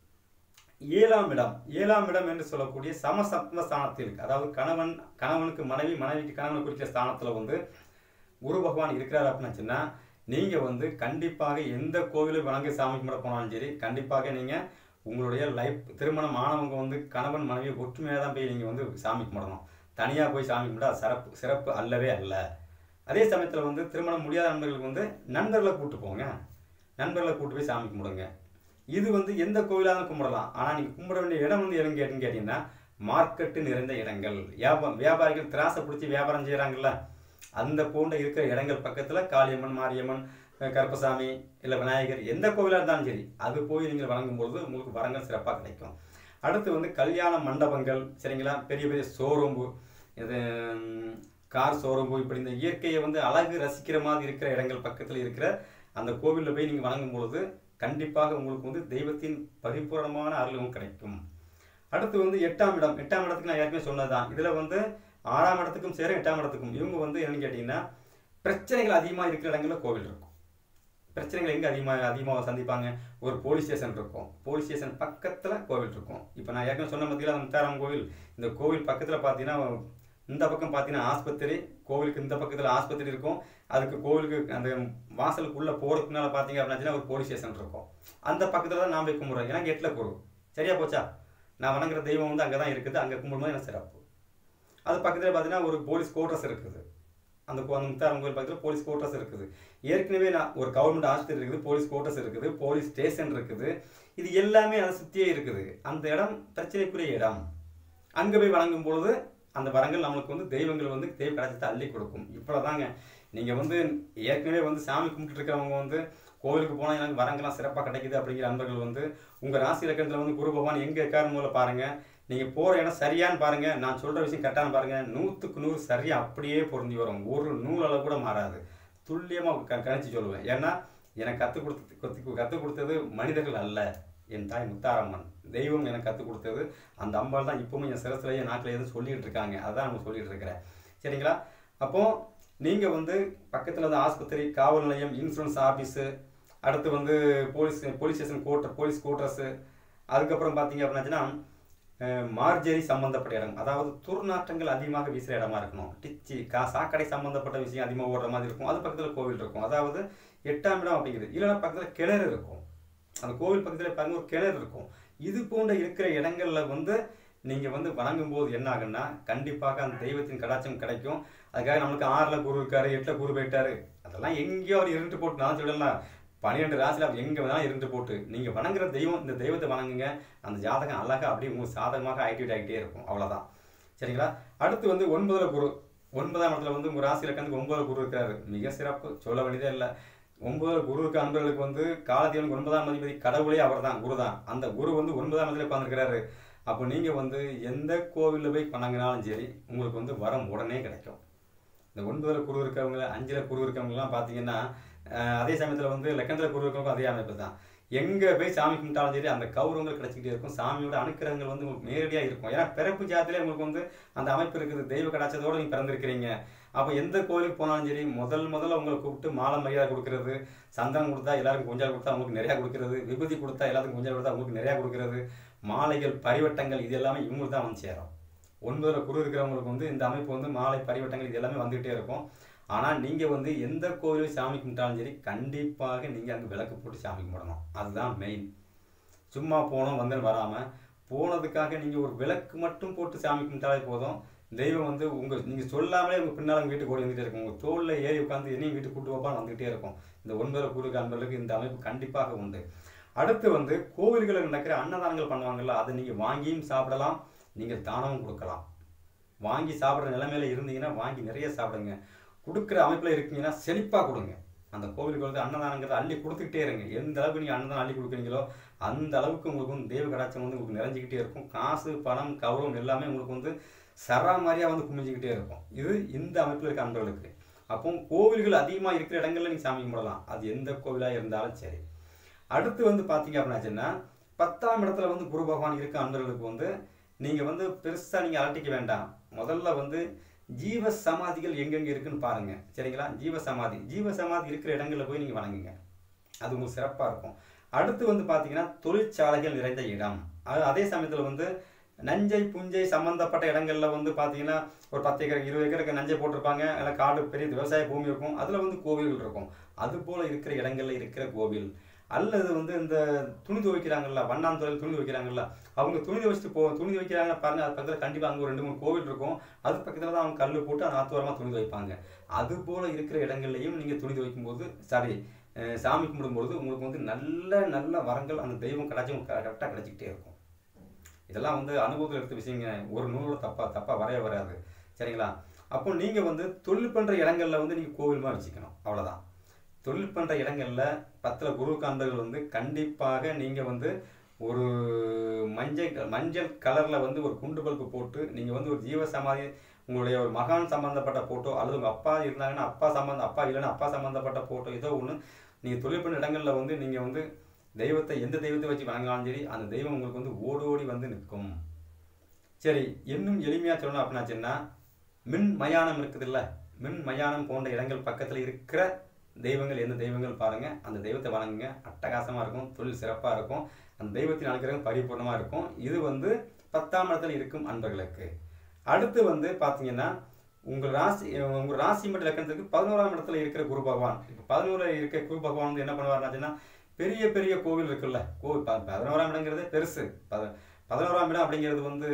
A: ஏழாம் இடம் ஏழாம் இடம் என்று சொல்லக்கூடிய சமசப்த ஸ்தானத்தில் இருக்கு அதாவது கணவன் கணவனுக்கு மனைவி மனைவிக்கு கணவனை குறிக்கிற ஸ்தானத்தில் வந்து குரு பகவான் இருக்கிறார் அப்படின்னாச்சுன்னா நீங்கள் வந்து கண்டிப்பாக எந்த கோவிலும் வணங்கி சாமி கும்பிட போனாலும் சரி கண்டிப்பாக நீங்கள் உங்களுடைய லைஃப் திருமணம் ஆனவங்க வந்து கணவன் மனைவி ஒற்றுமையாக தான் போய் நீங்கள் வந்து சாமி கும்பிடணும் தனியாக போய் சாமி கும்பிட்டா அது சிறப்பு சிறப்பு அல்லவே அல்ல அதே சமயத்தில் வந்து திருமணம் முடியாத நண்பர்களுக்கு வந்து நண்பர்களை கூப்பிட்டு போங்க நண்பர்களை கூப்பிட்டு போய் சாமி கும்பிடுங்க இது வந்து எந்த கோவிலாக கும்பிடலாம் ஆனால் நீங்கள் கும்பிட வேண்டிய இடம் வந்து எதுன்னு கேட்டுன்னு கேட்டிங்கன்னா மார்க்கெட்டு நிறைந்த இடங்கள் வியாபா வியாபாரிகள் திராசை பிடிச்சி வியாபாரம் செய்கிறாங்கல்ல அந்த போன்ற இருக்கிற இடங்கள் பக்கத்தில் காளியம்மன் மாரியம்மன் அஹ் கருப்பசாமி இல்லை விநாயகர் எந்த கோவிலாக இருந்தாலும் சரி அது போய் நீங்கள் வணங்கும்பொழுது உங்களுக்கு வரங்கள் சிறப்பாக கிடைக்கும் அடுத்து வந்து கல்யாண மண்டபங்கள் சரிங்களா பெரிய பெரிய ஷோரூம்பு இது ம், கார் ஷோரூம்பு இப்படி இந்த இயற்கையை வந்து அழகு ரசிக்கிற மாதிரி இருக்கிற இடங்கள் பக்கத்தில் இருக்கிற அந்த கோவிலில் போய் நீங்கள் வணங்கும் பொழுது கண்டிப்பாக உங்களுக்கு வந்து தெய்வத்தின் பரிபூரணமான அருளும் கிடைக்கும் அடுத்து வந்து எட்டாம் இடம் எட்டாம் இடத்துக்கு நான் ஏற்கனவே சொன்னதுதான் இதில் வந்து ஆறாம் இடத்துக்கும் சேரும் எட்டாம் இடத்துக்கும் இவங்க வந்து என்னன்னு கேட்டிங்கன்னா பிரச்சனைகள் அதிகமாக இருக்கிற இடங்களில் கோவில் இருக்கும் பிரச்சனைகள் எங்கே அதிகமாக அதிகமாக சந்திப்பாங்க ஒரு போலீஸ் ஸ்டேஷன் இருக்கும் போலீஸ் ஸ்டேஷன் பக்கத்தில் கோவில் இருக்கும் இப்போ நான் ஏற்கனவே சொன்ன பார்த்தீங்களா முத்தாரம் கோவில் இந்த கோவில் பக்கத்தில் பார்த்தீங்கன்னா இந்த பக்கம் பார்த்தீங்கன்னா ஆஸ்பத்திரி கோவிலுக்கு இந்த பக்கத்தில் ஆஸ்பத்திரி இருக்கும் அதுக்கு கோவிலுக்கு அந்த வாசலுக்குள்ளே போகிறதுக்கு முன்னால் பார்த்தீங்க அப்படின்னா ஒரு போலீஸ் ஸ்டேஷன் இருக்கும் அந்த பக்கத்தில் தான் நான் போய் கும்பிட்றேன் ஏன்னா எட்டில் குரு சரியா போச்சா நான் வணங்குற தெய்வம் வந்து அங்கே தான் இருக்குது அங்கே கும்பிடும்போது எனக்கு சிறப்பு அது பக்கத்தில் பார்த்தீங்கன்னா ஒரு போலீஸ் கோட்ரஸ் இருக்குது அந்த கோ- அந்த முத்தாரம் கோயில் பக்கத்தில் போலீஸ் கோட்ரஸ் இருக்குது ஏற்கனவே நான் ஒரு கவர்மெண்ட் ஆஸ்பத்திரி இருக்குது போலீஸ் கோட்ரஸ் இருக்குது போலீஸ் ஸ்டேஷன் இருக்குது இது எல்லாமே அதை சுற்றியே இருக்குது அந்த இடம் பிரச்சனைக்குரிய இடம் அங்கே போய் வணங்கும் பொழுது அந்த வரங்கள் நம்மளுக்கு வந்து தெய்வங்கள் வந்து தெய்வ கடாச்சத்தை அள்ளி கொடுக்கும் இவ்வளோதாங்க நீங்கள் வந்து ஏற்கனவே வந்து சாமி கும்பிட்டு இருக்கிறவங்க வந்து கோவிலுக்கு போனால் எனக்கு வரங்கள்லாம் சிறப்பாக கிடைக்குது அப்படிங்கிற அன்பர்கள் வந்து உங்கள் ராசி இலக்கணத்தில் வந்து குரு பகவான் எங்கே இருக்காரு மூலம் பாருங்கள் நீங்கள் போகிற இடம் சரியான்னு பாருங்கள் நான் சொல்கிற விஷயம் கரெக்டானு பாருங்கள் நூற்றுக்கு நூறு சரியாக அப்படியே பொருந்தி வரும் ஒரு நூல் அளவு கூட மாறாது துல்லியமாக க கணிச்சு சொல்லுவேன் ஏன்னா எனக்கு கற்றுக் கொடுத்து கற்றுக் கற்றுக் கொடுத்தது மனிதர்கள் அல்ல என் தாய் முத்தாரம்மன் தெய்வம் எனக்கு கற்றுக் கொடுத்தது அந்த அம்பாள் தான் இப்பவும் என் சிரசிலேயே நாக்கில் எதுவும் சொல்லிட்டு இருக்காங்க அதான் நம்ம சொல்லிட்டு இருக்கிறேன் சரிங்களா அப்போ நீங்கள் வந்து பக்கத்தில் வந்து ஆஸ்பத்திரி காவல் நிலையம் இன்சூரன்ஸ் ஆஃபீஸு அடுத்து வந்து police police station quarter police quarters அதுக்கப்புறம் பார்த்தீங்க அப்படின்னாச்சுன்னா அஹ், மார்ஜரி சம்பந்தப்பட்ட இடம் அதாவது துர்நாற்றங்கள் அதிகமாக வீசுகிற இடமா இருக்கணும் டிச்சி கா சாக்கடை சம்பந்தப்பட்ட விஷயம் அதிகமாக ஓடுற மாதிரி இருக்கும் அது பக்கத்தில் கோவில் இருக்கும் அதாவது எட்டாம் இடம் அப்படிங்கிறது இல்லைன்னா பக்கத்தில் கிணறு இருக்கும் அந்த கோவில் பக்கத்தில் பாருங்க ஒரு கிணறு இருக்கும் இது போன்ற இருக்கிற இடங்கள்ல வந்து நீங்கள் வந்து வணங்கும் போது என்ன ஆகுன்னா கண்டிப்பாக அந்த தெய்வத்தின் கடாட்சம் கிடைக்கும் அதுக்காக நம்மளுக்கு ஆறில் குரு இருக்காரு எட்டில் குரு போயிட்டாரு அதெல்லாம் எங்கேயோ அவர் இருண்டு போட்டு நான் சொல்லலாம் பன்னிரெண்டு ராசியில் அவர் எங்கே வேணாலும் இருந்து போட்டு நீங்கள் வணங்குற தெய்வம் இந்த தெய்வத்தை வணங்குங்க அந்த ஜாதகம் அழகாக அப்படியே உங்களுக்கு சாதகமாக ஆக்டிவேட் ஆகிட்டே இருக்கும் அவ்வளோதான் சரிங்களா அடுத்து வந்து ஒன்பதுல குரு ஒன்பதாம் இடத்துல வந்து உங்கள் ராசியில் கணக்கு ஒன்பதுல குரு இருக்காரு மிக சிறப்பு சொல்ல வேண்டியதே இல்லை ஒன்பது குரு இருக்க அன்பர்களுக்கு வந்து காலத்தேவனுக்கு ஒன்பதாம் அதிபதி கடவுளே அவர் தான் குரு தான் அந்த குரு வந்து ஒன்பதாம் இடத்துல உட்காந்துருக்கிறாரு அப்போ நீங்கள் வந்து எந்த கோவிலில் போய் வணங்கினாலும் சரி உங்களுக்கு வந்து வரம் உடனே கிடைக்கும் இந்த ஒன்பதுல குரு இருக்கிறவங்க அஞ்சுல குரு இருக்கிறவங்கலாம் பார்த்தீங்கன்னா அஹ், அதே சமயத்தில் வந்து லக்கணத்தில் குரு இருக்கிறவங்க அதே அமைப்பு தான் எங்கே போய் சாமி கும்பிட்டாலும் சரி அந்த கௌரவங்கள் கிடைச்சிக்கிட்டே இருக்கும் சாமியோட அனுக்கிரகங்கள் வந்து உங்களுக்கு நேரடியாக இருக்கும் ஏன்னா பிறப்பு ஜாத்திலே உங்களுக்கு வந்து அந்த அமைப்பு இருக்குது தெய்வ கடாச்சத்தோடு நீங்கள் பிறந்திருக்கிறீங்க அப்போ எந்த கோயிலுக்கு போனாலும் சரி முதல் முதல்ல உங்களை கூப்பிட்டு மாலை மரியாதை கொடுக்கறது சந்தனம் கொடுத்தா எல்லாருக்கும் கொஞ்சம் கொடுத்தா உங்களுக்கு நிறையா கொடுக்கறது விபூதி கொடுத்தா எல்லாத்துக்கும் கொஞ்சம் கொடுத்தா உங்களுக்கு நிறையா கொடுக்கறது மாலைகள் பரிவட்டங்கள் இது எல்லாமே இவங்களுக்கு தான் வந்து சேரும் ஒன்பதுல குரு இருக்கிறவங்களுக்கு வந்து இந்த அமைப்பு வந்து மாலை பரிவட்டங்கள் இது எல்லாமே வந்துகிட்டே இருக்கும் ஆனால் நீங்கள் வந்து எந்த கோயிலும் சாமி கும்பிட்டாலும் சரி கண்டிப்பாக நீங்கள் அங்கே விளக்கு போட்டு சாமி கும்பிடணும் அதுதான் மெயின் சும்மா போனோம் வந்து வராமல் போனதுக்காக நீங்கள் ஒரு விளக்கு மட்டும் போட்டு சாமி கும்பிட்டாலே போதும் தெய்வம் வந்து உங்கள் நீங்கள் சொல்லாமலே உங்கள் பின்னால் உங்கள் வீட்டுக்கு ஓடி வந்துகிட்டே இருக்கும் உங்கள் தோளில் ஏறி உட்காந்து என்னையும் வீட்டுக்கு கூட்டு வைப்பான்னு வந்துகிட்டே இருக்கும் இந்த ஒன்பதுல குரு அன்பர்களுக்கு இந்த அமைப்பு கண்டிப்பாக உண்டு அடுத்து வந்து கோவில்களில் நடக்கிற அன்னதானங்கள் பண்ணுவாங்கல்ல அதை நீங்கள் வாங்கியும் சாப்பிடலாம் நீங்கள் தானமும் கொடுக்கலாம் வாங்கி சாப்பிட்ற நிலைமையில இருந்தீங்கன்னா வாங்கி நிறைய சாப்பிடுங்க கொடுக்குற அமைப்பில் இருக்கீங்கன்னா செழிப்பாக கொடுங்க அந்த கோவிலுக்கு வந்து அன்னதானங்கிறத அள்ளி கொடுத்துக்கிட்டே இருங்க எந்த அளவுக்கு நீங்கள் அன்னதானம் அள்ளி கொடுக்குறீங்களோ அந்த அளவுக்கு உங்களுக்கு வந்து தெய்வ கடாட்சம் வந்து உங்களுக்கு நிறைஞ்சிக்கிட்டே இருக்கும் காசு பணம் கௌரவம் எல்லாமே உங்களுக்கு வந்து சரா மாதிரியாக வந்து குமிஞ்சிக்கிட்டே இருக்கும் இது இந்த அமைப்பில் இருக்க அன்பர்களுக்கு அப்போ கோவில்கள் அதிகமாக இருக்கிற இடங்கள்ல நீங்கள் சாமி கும்பிடலாம் அது எந்த கோவிலாக இருந்தாலும் சரி அடுத்து வந்து பார்த்தீங்க அப்படின்னாச்சுன்னா பத்தாம் இடத்துல வந்து குரு பகவான் இருக்க அன்பர்களுக்கு வந்து நீங்கள் வந்து பெருசாக நீங்கள் அலட்டிக்க வேண்டாம் முதல்ல வந்து ஜீவ சமாதிகள் எங்கெங்கே இருக்குன்னு பாருங்க சரிங்களா ஜீவ சமாதி ஜீவ சமாதி இருக்கிற இடங்களில் போய் நீங்கள் வணங்குங்க அது உங்களுக்கு சிறப்பாக இருக்கும் அடுத்து வந்து பார்த்தீங்கன்னா தொழிற்சாலைகள் நிறைந்த இடம் அது அதே சமயத்தில் வந்து நஞ்சை புஞ்சை சம்பந்தப்பட்ட இடங்கள்ல வந்து பார்த்தீங்கன்னா ஒரு பத்து ஏக்கர் இருபது ஏக்கருக்கு நஞ்சை போட்டிருப்பாங்க இல்லை காடு பெரிய விவசாய பூமி இருக்கும் அதில் வந்து கோவில்கள் இருக்கும் அது போல இருக்கிற இடங்கள்ல இருக்கிற கோவில் அல்லது வந்து இந்த துணி துவைக்கிறாங்கல்ல வண்ணாந்துறையில் துணி துவைக்கிறாங்கல்ல அவங்க துணி துவைச்சிட்டு போ துணி துவைக்கிறாங்க பாருங்க அது பக்கத்தில் கண்டிப்பாக அங்கே ஒரு ரெண்டு மூணு கோவில் இருக்கும் அது பக்கத்தில் தான் அவங்க கல் போட்டு அந்த ஆத்துவாரமாக துணி துவைப்பாங்க அது போல இருக்கிற இடங்கள்லையும் நீங்கள் துணி துவைக்கும் போது சாரி அஹ் சாமி கும்பிடும்போது உங்களுக்கு வந்து நல்ல நல்ல வரங்கள் அந்த தெய்வம் கிடைச்சும் கரெக்டாக கிடைச்சிக்கிட்டே இருக்கும் இதெல்லாம் வந்து அனுபவத்தில் எடுத்த விஷயங்க ஒரு நூலோட தப்பா தப்பா வரைய வராது சரிங்களா அப்போ நீங்க வந்து தொழில் பண்ற இடங்கள்ல வந்து நீங்க கோவிலுமா வச்சுக்கணும் அவ்வளவுதான் தொழில் பண்ற இடங்கள்ல பத்துல குரு காந்தர்கள் வந்து கண்டிப்பாக நீங்க வந்து ஒரு மஞ்சள் மஞ்சள் கலர்ல வந்து ஒரு குண்டு பல்பு போட்டு நீங்க வந்து ஒரு ஜீவ சமாதி உங்களுடைய ஒரு மகான் சம்பந்தப்பட்ட போட்டோ அல்லது உங்க அப்பா இருந்தாங்கன்னா அப்பா சம்பந்தம் அப்பா இல்லைன்னா அப்பா சம்பந்தப்பட்ட போட்டோ ஏதோ ஒன்று நீங்க தொழில் பண்ண இடங்கள்ல வந்து நீங்க வந்து தெய்வத்தை எந்த தெய்வத்தை வச்சு வணங்கினாலும் சரி அந்த தெய்வம் உங்களுக்கு வந்து ஓடோடி வந்து நிற்கும் சரி இன்னும் எளிமையா சொல்லணும் அப்படின்னாச்சுன்னா மின் மயானம் இருக்குதுல்ல மின் மயானம் போன்ற இடங்கள் பக்கத்துல இருக்கிற தெய்வங்கள் எந்த தெய்வங்கள் பாருங்க அந்த தெய்வத்தை வணங்குங்க அட்டகாசமா இருக்கும் தொழில் சிறப்பா இருக்கும் அந்த தெய்வத்தின் அனுகிரகம் பரிபூர்ணமா இருக்கும் இது வந்து பத்தாம் இடத்துல இருக்கும் அன்பர்களுக்கு அடுத்து வந்து பாத்தீங்கன்னா உங்கள் ராசி உங்க ராசி மட்டும் லக்கணத்துக்கு பதினோராம் இடத்துல இருக்கிற குரு பகவான் இப்போ பதினோரு இருக்கிற குரு பகவான் வந்து என்ன பண்ணுவாருனாச்சுன்னா பெரிய பெரிய கோவில் இருக்குல்ல கோவில் ப- பதினோராம் இடங்கிறது பெருசு பத- பதினோராம் இடம் அப்படிங்கிறது வந்து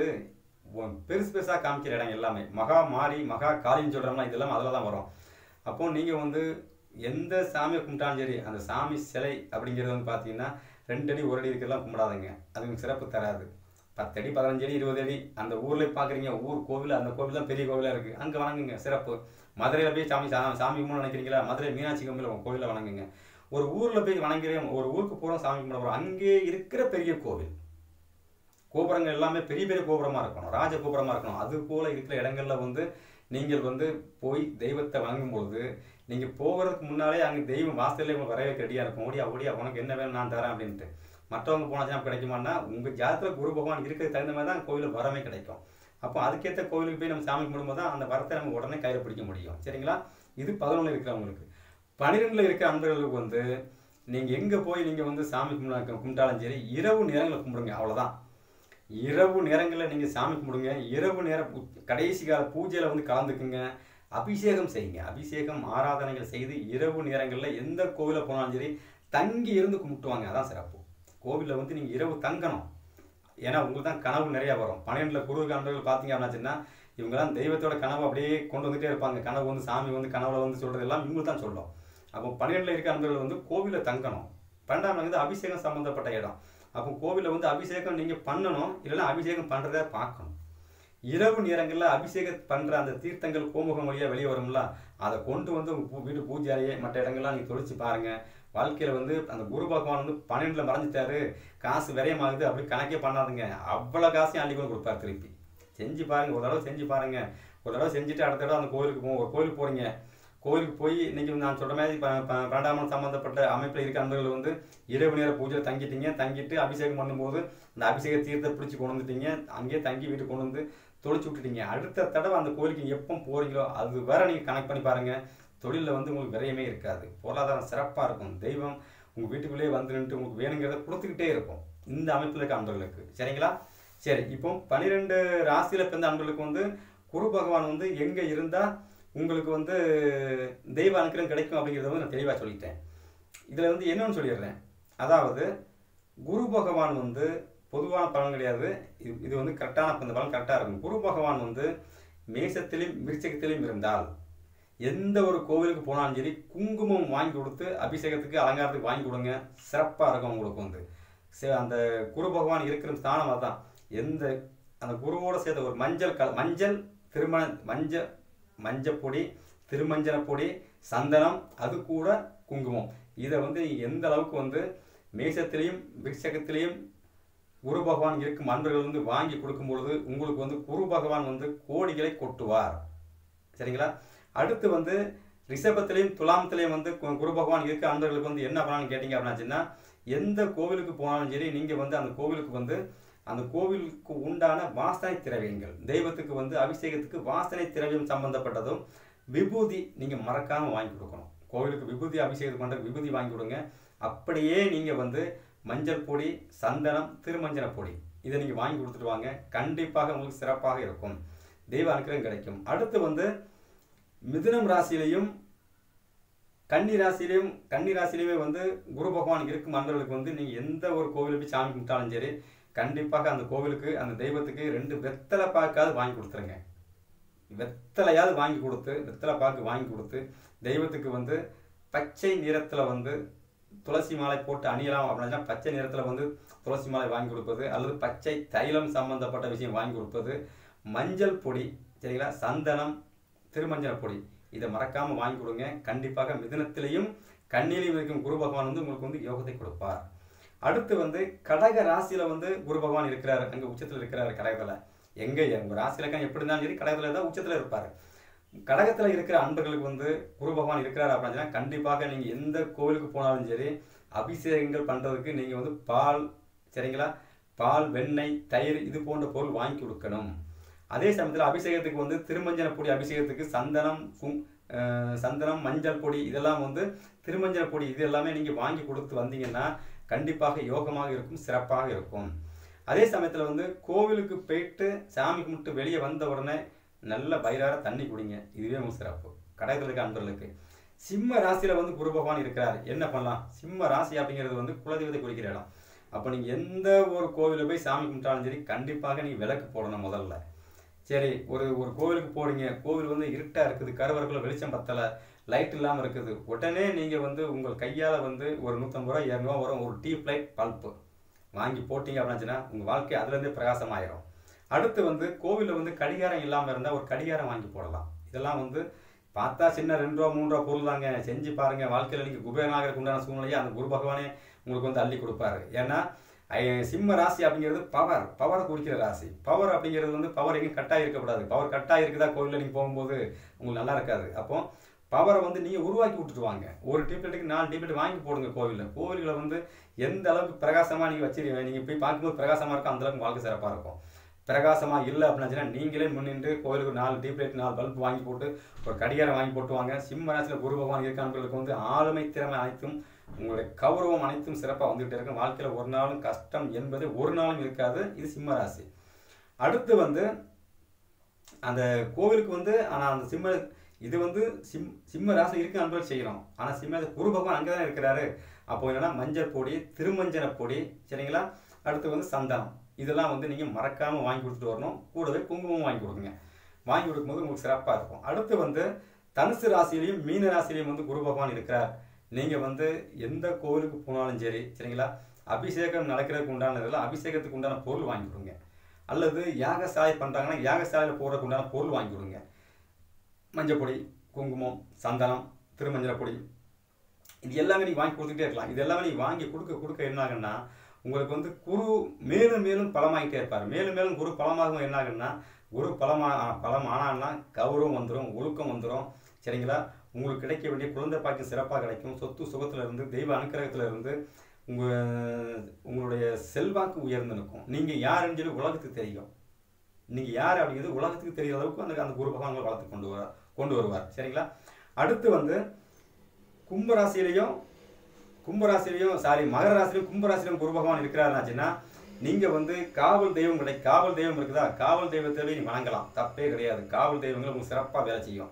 A: ஒ- பெருசு பெருசா காமிக்கிற இடம் எல்லாமே மகா மாரி மகா காளின்னு சொல்றோம்னா இதெல்லாம் அதில் தான் வரும் அப்போ நீங்க வந்து எந்த சாமியை கும்பிட்டாலும் சரி அந்த சாமி சிலை அப்படிங்கிறது வந்து பார்த்தீங்கன்னா ரெண்டு அடி ஒரு அடி இருக்கிறதெல்லாம் கும்பிடாதுங்க அது உங்களுக்கு சிறப்பு தராது பத்து அடி பதினஞ்சு அடி இருபது அடி அந்த ஊர்ல பார்க்குறீங்க ஊர் கோவில் அந்த கோவில் தான் பெரிய கோவிலாக இருக்கு அங்கே வணங்குங்க சிறப்பு மதுரையில் போய் சாமி சா- சாமி கும்பிட நினைக்கிறீங்களா மதுரை மீனாட்சி கோவில் கோவிலில் வணங்குங்க ஒரு ஊர்ல போய் வணங்குறேன் ஒரு ஊருக்கு பூரா சாமி கும்பிட போறோம் அங்கே இருக்கிற பெரிய கோவில் கோபுரங்கள் எல்லாமே பெரிய பெரிய கோபுரமா இருக்கணும் ராஜ கோபுரமா இருக்கணும் அது போல இருக்கிற இடங்கள்ல வந்து நீங்கள் வந்து போய் தெய்வத்தை வணங்கும் பொழுது நீங்க போகிறதுக்கு முன்னாலே அங்க தெய்வம் வாசல்ல உங்களுக்கு வரவேற்க ரெடியா இருக்கும் ஓடியா ஓடியா உனக்கு என்ன வேணும் நான் தரேன் அப்படின்ட்டு மற்றவங்க போனாச்சும் அப்படி கிடைக்குமான்னா உங்க ஜாதத்துல குரு பகவான் இருக்கிறதுக்கு தகுந்த மாதிரி தான் கோயிலுக்கு வரமே கிடைக்கும் அப்போ அதுக்கேற்ற கோயிலுக்கு போய் நம்ம சாமி கும்பிடும்போது தான் அந்த வரத்தை நம்ம உடனே கையில பிடிக்க முடியும் சரிங்களா இது பதினொன்று இருக்கிறவங்களுக்கு பன்னிரெண்டுல இருக்கிற அன்பர்களுக்கு வந்து நீங்க எங்க போய் நீங்க வந்து சாமி கும்பிட கும்பிட்டாலும் சரி இரவு நேரங்களை கும்பிடுங்க அவ்வளவுதான் இரவு நேரங்களில் நீங்க சாமி கும்பிடுங்க இரவு நேரம் உ- கடைசி கால பூஜையில வந்து கலந்துக்குங்க அபிஷேகம் செய்யுங்க அபிஷேகம் ஆராதனைகள் செய்து இரவு நேரங்களில் எந்த கோவில போனாலும் சரி தங்கி இருந்து கும்பிட்டுவாங்க அதான் சிறப்பு கோவிலில் வந்து நீங்க இரவு தங்கணும் ஏன்னா உங்களுக்கு தான் கனவு நிறைய வரும் பன்னெண்டுல குரு கனவுகள் பார்த்தீங்க அப்படின்னாச்சுன்னா இவங்கெல்லாம் தெய்வத்தோட கனவு அப்படியே கொண்டு வந்துட்டே இருப்பாங்க கனவு வந்து சாமி வந்து கனவுல வந்து சொல்றது எல்லாம் இவங்க தான் சொல்லும் அப்போ பன்னிரெண்டுல இருக்க அன்பர்கள் வந்து கோவில தங்கணும் பன்னெண்டாம் வந்து அபிஷேகம் சம்பந்தப்பட்ட இடம் அப்போ கோவில்ல வந்து அபிஷேகம் நீங்க பண்ணணும் இல்லைன்னா அபிஷேகம் பண்றதை பார்க்கணும் இரவு நேரங்கள்ல அபிஷேகம் பண்ற அந்த தீர்த்தங்கள் கோமுகம் வழியா வெளியே வரும்ல அதை கொண்டு வந்து உங்க பூ- வீட்டு பூஜை அறையே மற்ற இடங்கள்லாம் நீங்க தொழிச்சு பாருங்க வாழ்க்கையில வந்து அந்த குரு பகவான் வந்து பன்னெண்டுல மறைஞ்சிட்டாரு காசு விரயமாகுது அப்படி கணக்கே பண்ணாதுங்க அவ்வளவு காசையும் அள்ளி கொண்டு கொடுப்பாரு திருப்பி செஞ்சு பாருங்க ஒரு தடவை செஞ்சு பாருங்க ஒரு தடவை செஞ்சுட்டு அடுத்த தடவை அந்த கோயிலுக்கு போ ஒரு கோயிலுக்கு போறீங்க கோயிலுக்கு போய் இன்னைக்கு நான் சொல்ற மாதிரி ப- ப- பன்னெண்டாம் சம்பந்தப்பட்ட அமைப்பில் இருக்க அன்பர்கள் வந்து இரவு நேர பூஜையில் தங்கிட்டீங்க தங்கிட்டு அபிஷேகம் பண்ணும்போது அந்த அபிஷேக தீர்த்தை பிடிச்சி கொண்டு வந்துட்டீங்க அங்கேயே தங்கி வீட்டுக்கு கொண்டு வந்து தொலைச்சு விட்டுட்டீங்க அடுத்த தடவை அந்த கோயிலுக்கு எப்போ போறீங்களோ அது வேற நீங்க கனெக்ட் பண்ணி பாருங்க தொழிலில் வந்து உங்களுக்கு விரயமே இருக்காது பொருளாதாரம் சிறப்பாக இருக்கும் தெய்வம் உங்க வீட்டுக்குள்ளேயே வந்து நின்று உங்களுக்கு வேணுங்கிறத கொடுத்துக்கிட்டே இருக்கும் இந்த அமைப்பில் இருக்க அன்பர்களுக்கு சரிங்களா சரி இப்போ பன்னிரெண்டு ராசியில பிறந்த அன்பர்களுக்கு வந்து குரு பகவான் வந்து எங்க இருந்தா உங்களுக்கு வந்து தெய்வ அனுக்கிரம் கிடைக்கும் அப்படிங்கிறத வந்து நான் தெளிவாக சொல்லிட்டேன் இதுல வந்து என்னன்னு சொல்லிடுறேன் அதாவது குரு பகவான் வந்து பொதுவான பலன் கிடையாது இது இது வந்து கரெக்டான இந்த பலன் கரெக்டாக இருக்கும் குரு பகவான் வந்து மேசத்திலும் விருச்சகத்திலும் இருந்தால் எந்த ஒரு கோவிலுக்கு போனாலும் சரி குங்குமம் வாங்கி கொடுத்து அபிஷேகத்துக்கு அலங்காரத்துக்கு வாங்கி கொடுங்க சிறப்பாக இருக்கும் உங்களுக்கு வந்து சரி அந்த குரு பகவான் இருக்கிற ஸ்தானம் அதுதான் எந்த அந்த குருவோட சேர்த்த ஒரு மஞ்சள் கல மஞ்சள் திருமண மஞ்சள் மஞ்சப்பொடி திருமஞ்சன பொடி சந்தனம் அது கூட குங்குமம் இதை வந்து நீங்க எந்த அளவுக்கு வந்து மேசத்திலையும் விருட்சகத்திலையும் குரு பகவான் இருக்கும் அன்பர்கள் வந்து வாங்கி கொடுக்கும் பொழுது உங்களுக்கு வந்து குரு பகவான் வந்து கோடிகளை கொட்டுவார் சரிங்களா அடுத்து வந்து ரிஷபத்திலையும் துலாமத்திலையும் வந்து கு- குரு பகவான் இருக்க அன்பர்களுக்கு வந்து என்ன பண்ணலாம்னு கேட்டீங்க அப்படின்னாச்சுன்னா எந்த கோவிலுக்கு போனாலும் சரி நீங்க வந்து அந்த கோவிலுக்கு வந்து அந்த கோவிலுக்கு உண்டான வாசனை திரவியங்கள் தெய்வத்துக்கு வந்து அபிஷேகத்துக்கு வாசனை திரவியம் சம்பந்தப்பட்டதும் விபூதி நீங்க மறக்காம வாங்கி கொடுக்கணும் கோவிலுக்கு விபூதி அபிஷேகம் பண்ற விபூதி வாங்கி கொடுங்க அப்படியே நீங்க வந்து மஞ்சள் பொடி சந்தனம் திருமஞ்சன பொடி இதை நீங்கள் வாங்கி கொடுத்துட்டு வாங்க கண்டிப்பாக உங்களுக்கு சிறப்பாக இருக்கும் தெய்வ அனுக்கிரகம் கிடைக்கும் அடுத்து வந்து மிதுனம் ராசியிலையும் கன்னி ராசியிலையும் கன்னி ராசியிலையுமே வந்து குரு பகவான் இருக்கும் அன்பர்களுக்கு வந்து நீங்கள் எந்த ஒரு கோவிலுக்கு போய் சாமி கும்பிட்டாலும் சரி கண்டிப்பாக அந்த கோவிலுக்கு அந்த தெய்வத்துக்கு ரெண்டு வெத்தலை பாக்காவது வாங்கி கொடுத்துருங்க வெத்தலையாவது வாங்கி கொடுத்து வெத்தலை பாக்கு வாங்கி கொடுத்து தெய்வத்துக்கு வந்து பச்சை நிறத்தில் வந்து துளசி மாலை போட்டு அணியலாம் அப்படின்னா பச்சை நிறத்தில் வந்து துளசி மாலை வாங்கி கொடுப்பது அல்லது பச்சை தைலம் சம்பந்தப்பட்ட விஷயம் வாங்கி கொடுப்பது மஞ்சள் பொடி சரிங்களா சந்தனம் திருமஞ்சன பொடி இதை மறக்காம வாங்கி கொடுங்க கண்டிப்பாக மிதுனத்திலையும் கண்ணிலையும் இருக்கும் குரு பகவான் வந்து உங்களுக்கு வந்து யோகத்தை கொடுப்பார் அடுத்து வந்து கடக ராசியில வந்து குரு பகவான் இருக்கிறாரு அங்க உச்சத்தில் இருக்கிறாரு கடகத்துல எங்க உங்க ராசியிலக்கம் எப்படி இருந்தாலும் சரி கடகத்துல தான் உச்சத்துல இருப்பாரு கடகத்துல இருக்கிற அன்பர்களுக்கு வந்து குரு பகவான் இருக்கிறாரு அப்படின்னா கண்டிப்பாக நீங்க எந்த கோவிலுக்கு போனாலும் சரி அபிஷேகங்கள் பண்றதுக்கு நீங்க வந்து பால் சரிங்களா பால் வெண்ணெய் தயிர் இது போன்ற பொருள் வாங்கி கொடுக்கணும் அதே சமயத்தில் அபிஷேகத்துக்கு வந்து திருமஞ்சன பொடி அபிஷேகத்துக்கு சந்தனம் கும் அஹ் சந்தனம் மஞ்சள் பொடி இதெல்லாம் வந்து திருமஞ்சன பொடி இது எல்லாமே நீங்கள் வாங்கி கொடுத்து வந்தீங்கன்னா கண்டிப்பாக யோகமாக இருக்கும் சிறப்பாக இருக்கும் அதே சமயத்தில் வந்து கோவிலுக்கு போயிட்டு சாமி கும்பிட்டு வெளியே வந்த உடனே நல்ல வயிறார தண்ணி குடிங்க இதுவே உங்களுக்கு சிறப்பு கடையில் இருக்க அன்பர்களுக்கு சிம்ம ராசியில வந்து குரு பகவான் இருக்கிறார் என்ன பண்ணலாம் சிம்ம ராசி அப்படிங்கிறது வந்து குலதெய்வத்தை குறிக்கிற இடம் அப்போ நீங்கள் எந்த ஒரு கோவிலில் போய் சாமி கும்பிட்டாலும் சரி கண்டிப்பாக நீங்கள் விளக்கு போடணும் முதல்ல சரி ஒரு ஒரு கோவிலுக்கு போறீங்க கோவில் வந்து இருட்டாக இருக்குது கருவறைக்குள்ள வெளிச்சம் பத்தலை லைட் இல்லாமல் இருக்குது உடனே நீங்கள் வந்து உங்கள் கையால் வந்து ஒரு நூற்றம்பது ரூபா இரநூறுவா வரும் ஒரு டீப் லைட் பல்ப்பு வாங்கி போட்டீங்க அப்படின்னா உங்கள் வாழ்க்கை அதுலேருந்தே பிரகாசமாயிரும் அடுத்து வந்து கோவிலில் வந்து கடிகாரம் இல்லாமல் இருந்தால் ஒரு கடிகாரம் வாங்கி போடலாம் இதெல்லாம் வந்து பார்த்தா சின்ன ரெண்டு ரூபா மூணு ரூபா பொருள் தாங்க செஞ்சு பாருங்க வாழ்க்கையில் நீங்கள் குபேரனாகிறதுக்கு உண்டான சூழ்நிலையை அந்த குரு பகவானே உங்களுக்கு வந்து அள்ளி கொடுப்பாரு ஏன்னா ஐ- சிம்ம ராசி அப்படிங்கிறது பவர் பவரை குறிக்கிற ராசி பவர் அப்படிங்கிறது வந்து பவர் எங்கேயும் கட்டாக இருக்கக்கூடாது பவர் கட்டாக இருக்குதா கோவிலில் நீங்கள் போகும்போது உங்களுக்கு நல்லா இருக்காது அப்போ பவரை வந்து நீங்கள் உருவாக்கி விட்டுட்டு வாங்க ஒரு டிப்லெட்டுக்கு நாலு டிப்லெட் வாங்கி போடுங்க கோவிலில் கோவில்களை வந்து எந்த அளவுக்கு பிரகாசமாக நீங்கள் வச்சிருக்கீங்க நீங்கள் போய் பார்க்கும்போது பிரகாசமாக இருக்கும் அந்த அளவுக்கு வாழ்க்கை சிறப்பாக இருக்கும் பிரகாசமாக இல்லை அப்படின்னா நீங்களே முன்னின்று கோவிலுக்கு நாலு டியூப்லைட் நாலு பல்ப் வாங்கி போட்டு ஒரு கடிகாரம் வாங்கி போட்டு வாங்க சிம்ம ராசியில் குரு பகவான் இருக்கானவர்களுக்கு வந்து ஆளுமை திறமை அனைத்தும் உங்களுடைய கௌரவம் அனைத்தும் சிறப்பாக வந்துகிட்டே இருக்கும் வாழ்க்கையில் ஒரு நாளும் கஷ்டம் என்பது ஒரு நாளும் இருக்காது இது சிம்ம ராசி அடுத்து வந்து அந்த கோவிலுக்கு வந்து ஆனால் அந்த சிம்ம இது வந்து சிம் சிம்ம ராசி இருக்கு அன்பர்கள் செய்யணும் ஆனால் சிம்ம குரு பகவான் அங்கே தான் இருக்கிறாரு அப்போ என்னன்னா மஞ்சள் பொடி திருமஞ்சன பொடி சரிங்களா அடுத்து வந்து சந்தனம் இதெல்லாம் வந்து நீங்கள் மறக்காமல் வாங்கி கொடுத்துட்டு வரணும் கூடவே குங்குமம் வாங்கி கொடுங்க வாங்கி கொடுக்கும்போது உங்களுக்கு சிறப்பாக இருக்கும் அடுத்து வந்து தனுசு ராசியிலையும் மீன ராசியிலையும் வந்து குரு பகவான் இருக்கிறார் நீங்கள் வந்து எந்த கோவிலுக்கு போனாலும் சரி சரிங்களா அபிஷேகம் நடக்கிறதுக்கு உண்டானதெல்லாம் அபிஷேகத்துக்கு உண்டான பொருள் வாங்கி கொடுங்க அல்லது யாகசாலை பண்ணுறாங்கன்னா யாகசாலையில் போடுறதுக்கு உண்டான பொருள் வாங்கி கொடுங்க மஞ்சள் பொடி குங்குமம் சந்தனம் திருமஞ்சள் பொடி இது எல்லாமே நீங்கள் வாங்கி கொடுத்துட்டே இருக்கலாம் இது எல்லாமே நீங்கள் வாங்கி கொடுக்க கொடுக்க என்ன ஆகுன்னா உங்களுக்கு வந்து குரு மேலும் மேலும் பலமாகிட்டே இருப்பார் மேலும் மேலும் குரு பலமாகும் என்ன ஆகுன்னா குரு பலமா பலம் ஆனான்னா கௌரவம் வந்துடும் ஒழுக்கம் வந்துடும் சரிங்களா உங்களுக்கு கிடைக்க வேண்டிய குழந்தை பாக்கியம் சிறப்பாக கிடைக்கும் சொத்து சுகத்துல இருந்து தெய்வ அனுக்கிரகத்துல இருந்து உங்க உங்களுடைய செல்வாக்கு உயர்ந்து நிற்கும் நீங்க யாருன்னு சொல்லி உலகத்துக்கு தெரியும் நீங்க யார் அப்படிங்கிறது உலகத்துக்கு தெரிகிற அளவுக்கு அந்த அந்த குரு பகவான் உங்களை வளர்த்து கொண்டு வர கொண்டு வருவார் சரிங்களா அடுத்து வந்து கும்பராசியிலையும் கும்பராசிலையும் சாரி மகர ராசிலையும் கும்பராசிலையும் குரு பகவான் இருக்கிறாருனாச்சுன்னா நீங்க வந்து காவல் தெய்வம் கிடை காவல் தெய்வம் இருக்குதா காவல் தெய்வத்தை நீ வணங்கலாம் தப்பே கிடையாது காவல் தெய்வங்கள் உங்களுக்கு சிறப்பாக வேலை செய்யும்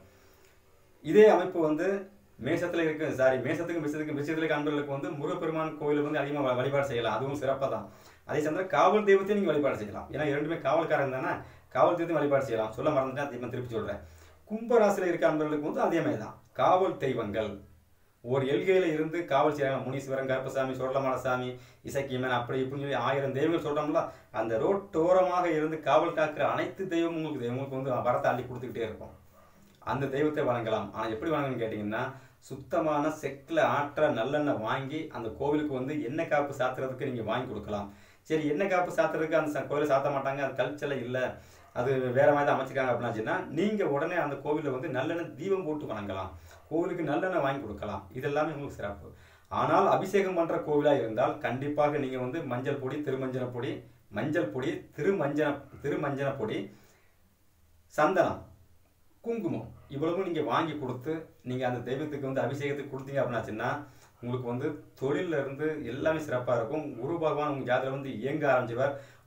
A: இதே அமைப்பு வந்து மேசத்துல இருக்கு சாரி மேசத்துக்கு மிசத்துக்கு மிச்சத்துக்கு அன்பர்களுக்கு வந்து முருகப்பெருமான் கோயிலுக்கு வந்து அதிகமாக வழிபாடு செய்யலாம் அதுவும் சிறப்பாக தான் அதே சமயம் காவல் தெய்வத்தையும் நீங்கள் வழிபாடு செய்யலாம் ஏன்னா இரண்டுமே காவல்காரன் தானே காவல் தெய்வத்தையும் வழிபாடு செய்யலாம் சொல்ல மறந்துட்டேன் திரும்ப திருப்பி சொல்கிறேன் கும்பராசியில் இருக்க அன்பர்களுக்கு வந்து அதே மாதிரி தான் காவல் தெய்வங்கள் ஒரு எல்கையில இருந்து காவல் செய்யறாங்க முனீஸ்வரன் கருப்பசாமி சோழமானசாமி இசக்கியமன் அப்படி இப்படின்னு சொல்லி ஆயிரம் தெய்வங்கள் சொல்றோம்ல அந்த ரோட்டோரமாக இருந்து காவல் காக்கிற அனைத்து தெய்வமும் உங்களுக்கு உங்களுக்கு வந்து வரத்தை அள்ளி கொடுத்துக்கிட்டே இருக்கும் அந்த தெய்வத்தை வணங்கலாம் ஆனால் எப்படி வணங்கணும்னு கேட்டிங்கன்னா சுத்தமான செக்கில் ஆற்ற நல்லெண்ணெய் வாங்கி அந்த கோவிலுக்கு வந்து எண்ணெய் காப்பு சாத்துறதுக்கு நீங்கள் வாங்கி கொடுக்கலாம் சரி எண்ணெய் காப்பு சாத்துறதுக்கு அந்த ச- கோயிலை சாத்த மாட்டாங்க அது கல்ச்சரில் இல்லை அது வேற மாதிரி தான் அமைச்சிருக்காங்க அப்படின்னாச்சுன்னா நீங்கள் உடனே அந்த கோவிலில் வந்து நல்லெண்ணெய் தீபம் போட்டு வணங்கலாம் கோவிலுக்கு நல்லெண்ணெய் வாங்கி கொடுக்கலாம் இதெல்லாமே உங்களுக்கு சிறப்பு ஆனால் அபிஷேகம் பண்ணுற கோவிலாக இருந்தால் கண்டிப்பாக நீங்கள் வந்து மஞ்சள் பொடி திருமஞ்சன பொடி மஞ்சள் பொடி திருமஞ்சன திருமஞ்சன பொடி சந்தனம் குங்குமம் இவ்வளவும் நீங்கள் வாங்கி கொடுத்து நீங்கள் அந்த தெய்வத்துக்கு வந்து அபிஷேகத்துக்கு கொடுத்தீங்க அப்படின்னாச்சுன்னா உங்களுக்கு வந்து தொழில்ல இருந்து எல்லாமே சிறப்பாக இருக்கும் குரு பகவான் உங்கள் ஜாதகம் வந்து இயங்க ஆரம்பிச்சிருவார்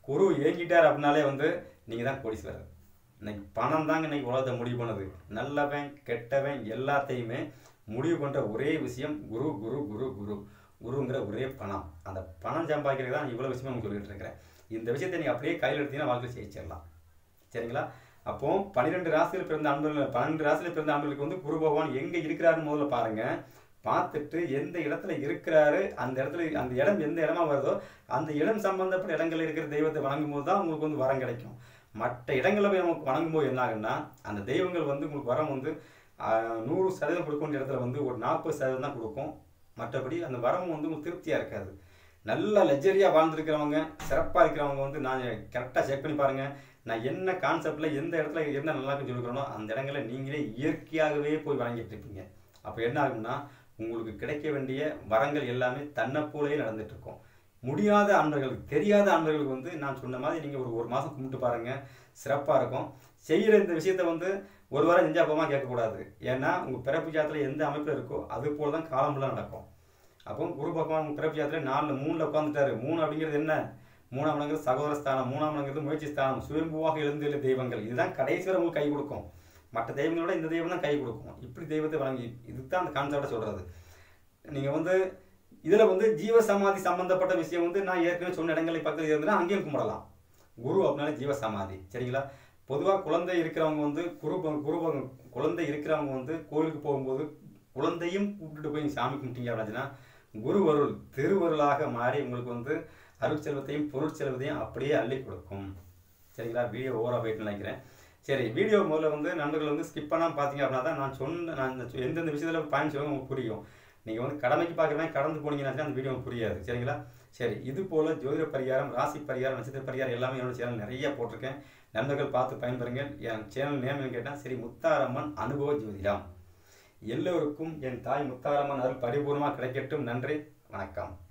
A: குரு ஏங்கிட்டார் அப்படின்னாலே வந்து நீங்கள் தான் கோடீஸ்வரர் இன்னைக்கு பணம் தாங்க இன்னைக்கு உலகத்தை முடிவு பண்ணுது நல்லவன் கெட்டவன் எல்லாத்தையுமே முடிவு பண்ணுற ஒரே விஷயம் குரு குரு குரு குரு குருங்கிற ஒரே பணம் அந்த பணம் சம்பாதிக்கிறது தான் இவ்வளோ விஷயமா உங்களுக்கு சொல்லிட்டு இருக்கிறேன் இந்த விஷயத்தை நீங்கள் அப்படியே கையில் எடுத்தீங்கன்னா வாழ்க்கை ஜெயிச்சிடலாம் சரிங்களா அப்போ பன்னிரெண்டு ராசியில் பிறந்த அன்பர்கள் பன்னெண்டு ராசியில் பிறந்த அன்பர்களுக்கு வந்து குரு பகவான் எங்கே இருக்கிறாருன்னு முதல்ல பாருங்க பார்த்துட்டு எந்த இடத்துல இருக்கிறாரு அந்த இடத்துல அந்த இடம் எந்த இடமா வருதோ அந்த இடம் சம்பந்தப்பட்ட இடங்கள்ல இருக்கிற தெய்வத்தை வணங்கும் போது தான் உங்களுக்கு வந்து வரம் கிடைக்கும் மற்ற இடங்களில் போய் நமக்கு வணங்கும் போது என்ன ஆகுன்னா அந்த தெய்வங்கள் வந்து உங்களுக்கு வரம் வந்து ஆஹ், நூறு சதவீதம் கொடுக்க வேண்டிய இடத்துல வந்து ஒரு நாற்பது சதவீதம் தான் கொடுக்கும் மற்றபடி அந்த வரம் வந்து உங்களுக்கு திருப்தியாக இருக்காது நல்ல லக்ஸரியாக வாழ்ந்துருக்கிறவங்க சிறப்பாக இருக்கிறவங்க வந்து நான் கரெக்டாக செக் பண்ணி பாருங்கள் நான் என்ன கான்செப்டில் எந்த இடத்துல இருந்தால் நல்லா இருக்குன்னு சொல்லிக்கிறேனோ அந்த இடங்களில் நீங்களே இயற்கையாகவே போய் வணங்கிட்டு இருப்பீங்க அப்போ என்ன ஆகும்னா உங்களுக்கு கிடைக்க வேண்டிய வரங்கள் எல்லாமே தன்னை போலவே நடந்துட்டு இருக்கும் முடியாத அன்பர்களுக்கு தெரியாத அன்பர்களுக்கு வந்து நான் சொன்ன மாதிரி நீங்கள் ஒரு ஒரு மாதம் கும்பிட்டு பாருங்கள் சிறப்பாக இருக்கும் செய்கிற இந்த விஷயத்தை வந்து ஒரு வாரம் செஞ்சா போமா கேட்கக்கூடாது ஏன்னா உங்கள் பிறப்பு ஜாதத்தில் எந்த அமைப்பில் இருக்கோ அது போல தான் காலம்புலாம் நடக்கும் அப்போ குரு பகவான் உங்கள் பிறப்பு ஜாதத்தில் நாலில் மூணில் உட்காந்துட்டாரு மூணு அப்படிங்கிறது என்ன மூணாம் இடங்கிறது சகோதர ஸ்தானம் மூணாம் இடங்கிறது முயற்சி ஸ்தானம் சுயம்புவாக எழுந்துள்ள தெய்வங்கள் இதுதான் கடைசி வரை உங்களுக்கு கை கொடுக்கும் மற்ற தெய்வங்களோட இந்த தெய்வம் தான் கை கொடுக்கும் இப்படி தெய்வத்தை வழங்கி இதுதான் அந்த கான்செப்டை சொல்கிறது நீங்கள் வந்து இதில் வந்து ஜீவ சமாதி சம்பந்தப்பட்ட விஷயம் வந்து நான் ஏற்கனவே சொன்ன இடங்களில் பக்கத்தில் இருந்ததுன்னா அங்கேயும் கும்பிடலாம் குரு அப்படின்னாலே ஜீவ சமாதி சரிங்களா பொதுவாக குழந்தை இருக்கிறவங்க வந்து குரு ப- குரு ப- குழந்தை இருக்கிறவங்க வந்து கோயிலுக்கு போகும்போது குழந்தையும் கூப்பிட்டுட்டு போய் நீங்க சாமி கும்பிட்டீங்க அப்படின்னா குருவருள் திருவருளாக மாறி உங்களுக்கு வந்து அருட்செல்வத்தையும் பொருட்செல்வத்தையும் அப்படியே அள்ளி கொடுக்கும் சரிங்களா வீடியோ ஓவராக போயிட்டு நினைக்கிறேன் சரி வீடியோ முதல்ல வந்து நண்பர்கள் வந்து ஸ்கிப் பண்ணாமல் பார்த்தீங்க அப்படின்னா தான் நான் சொன்ன நான் இந்த சொ- எந்தெந்த விஷயத்தில் பாயிண்ட் சொல்லுங்க உங்களுக்கு புரியும் நீங்கள் வந்து கடமைக்கு பார்க்குறவங்க கடந்து போனீங்கன்னா அந்த வீடியோ உங்களுக்கு புரியாது சரிங்களா சரி இது போல் ஜோதிட பரிகாரம் ராசி பரிகாரம் நட்சத்திர பரிகாரம் எல்லாமே என்னோட சேனல் நிறைய போட்டிருக்கேன் நண்பர்கள் பார்த்து பயன்பெறுங்கள் என் சேனல் நேம் கேட்டால் சரி முத்தாரம்மன் அனுபவ ஜோதிடம் எல்லோருக்கும் என் தாய் முத்தாரம்மன் அருள் பரிபூர்ணமாக கிடைக்கட்டும் நன்றி வணக்கம்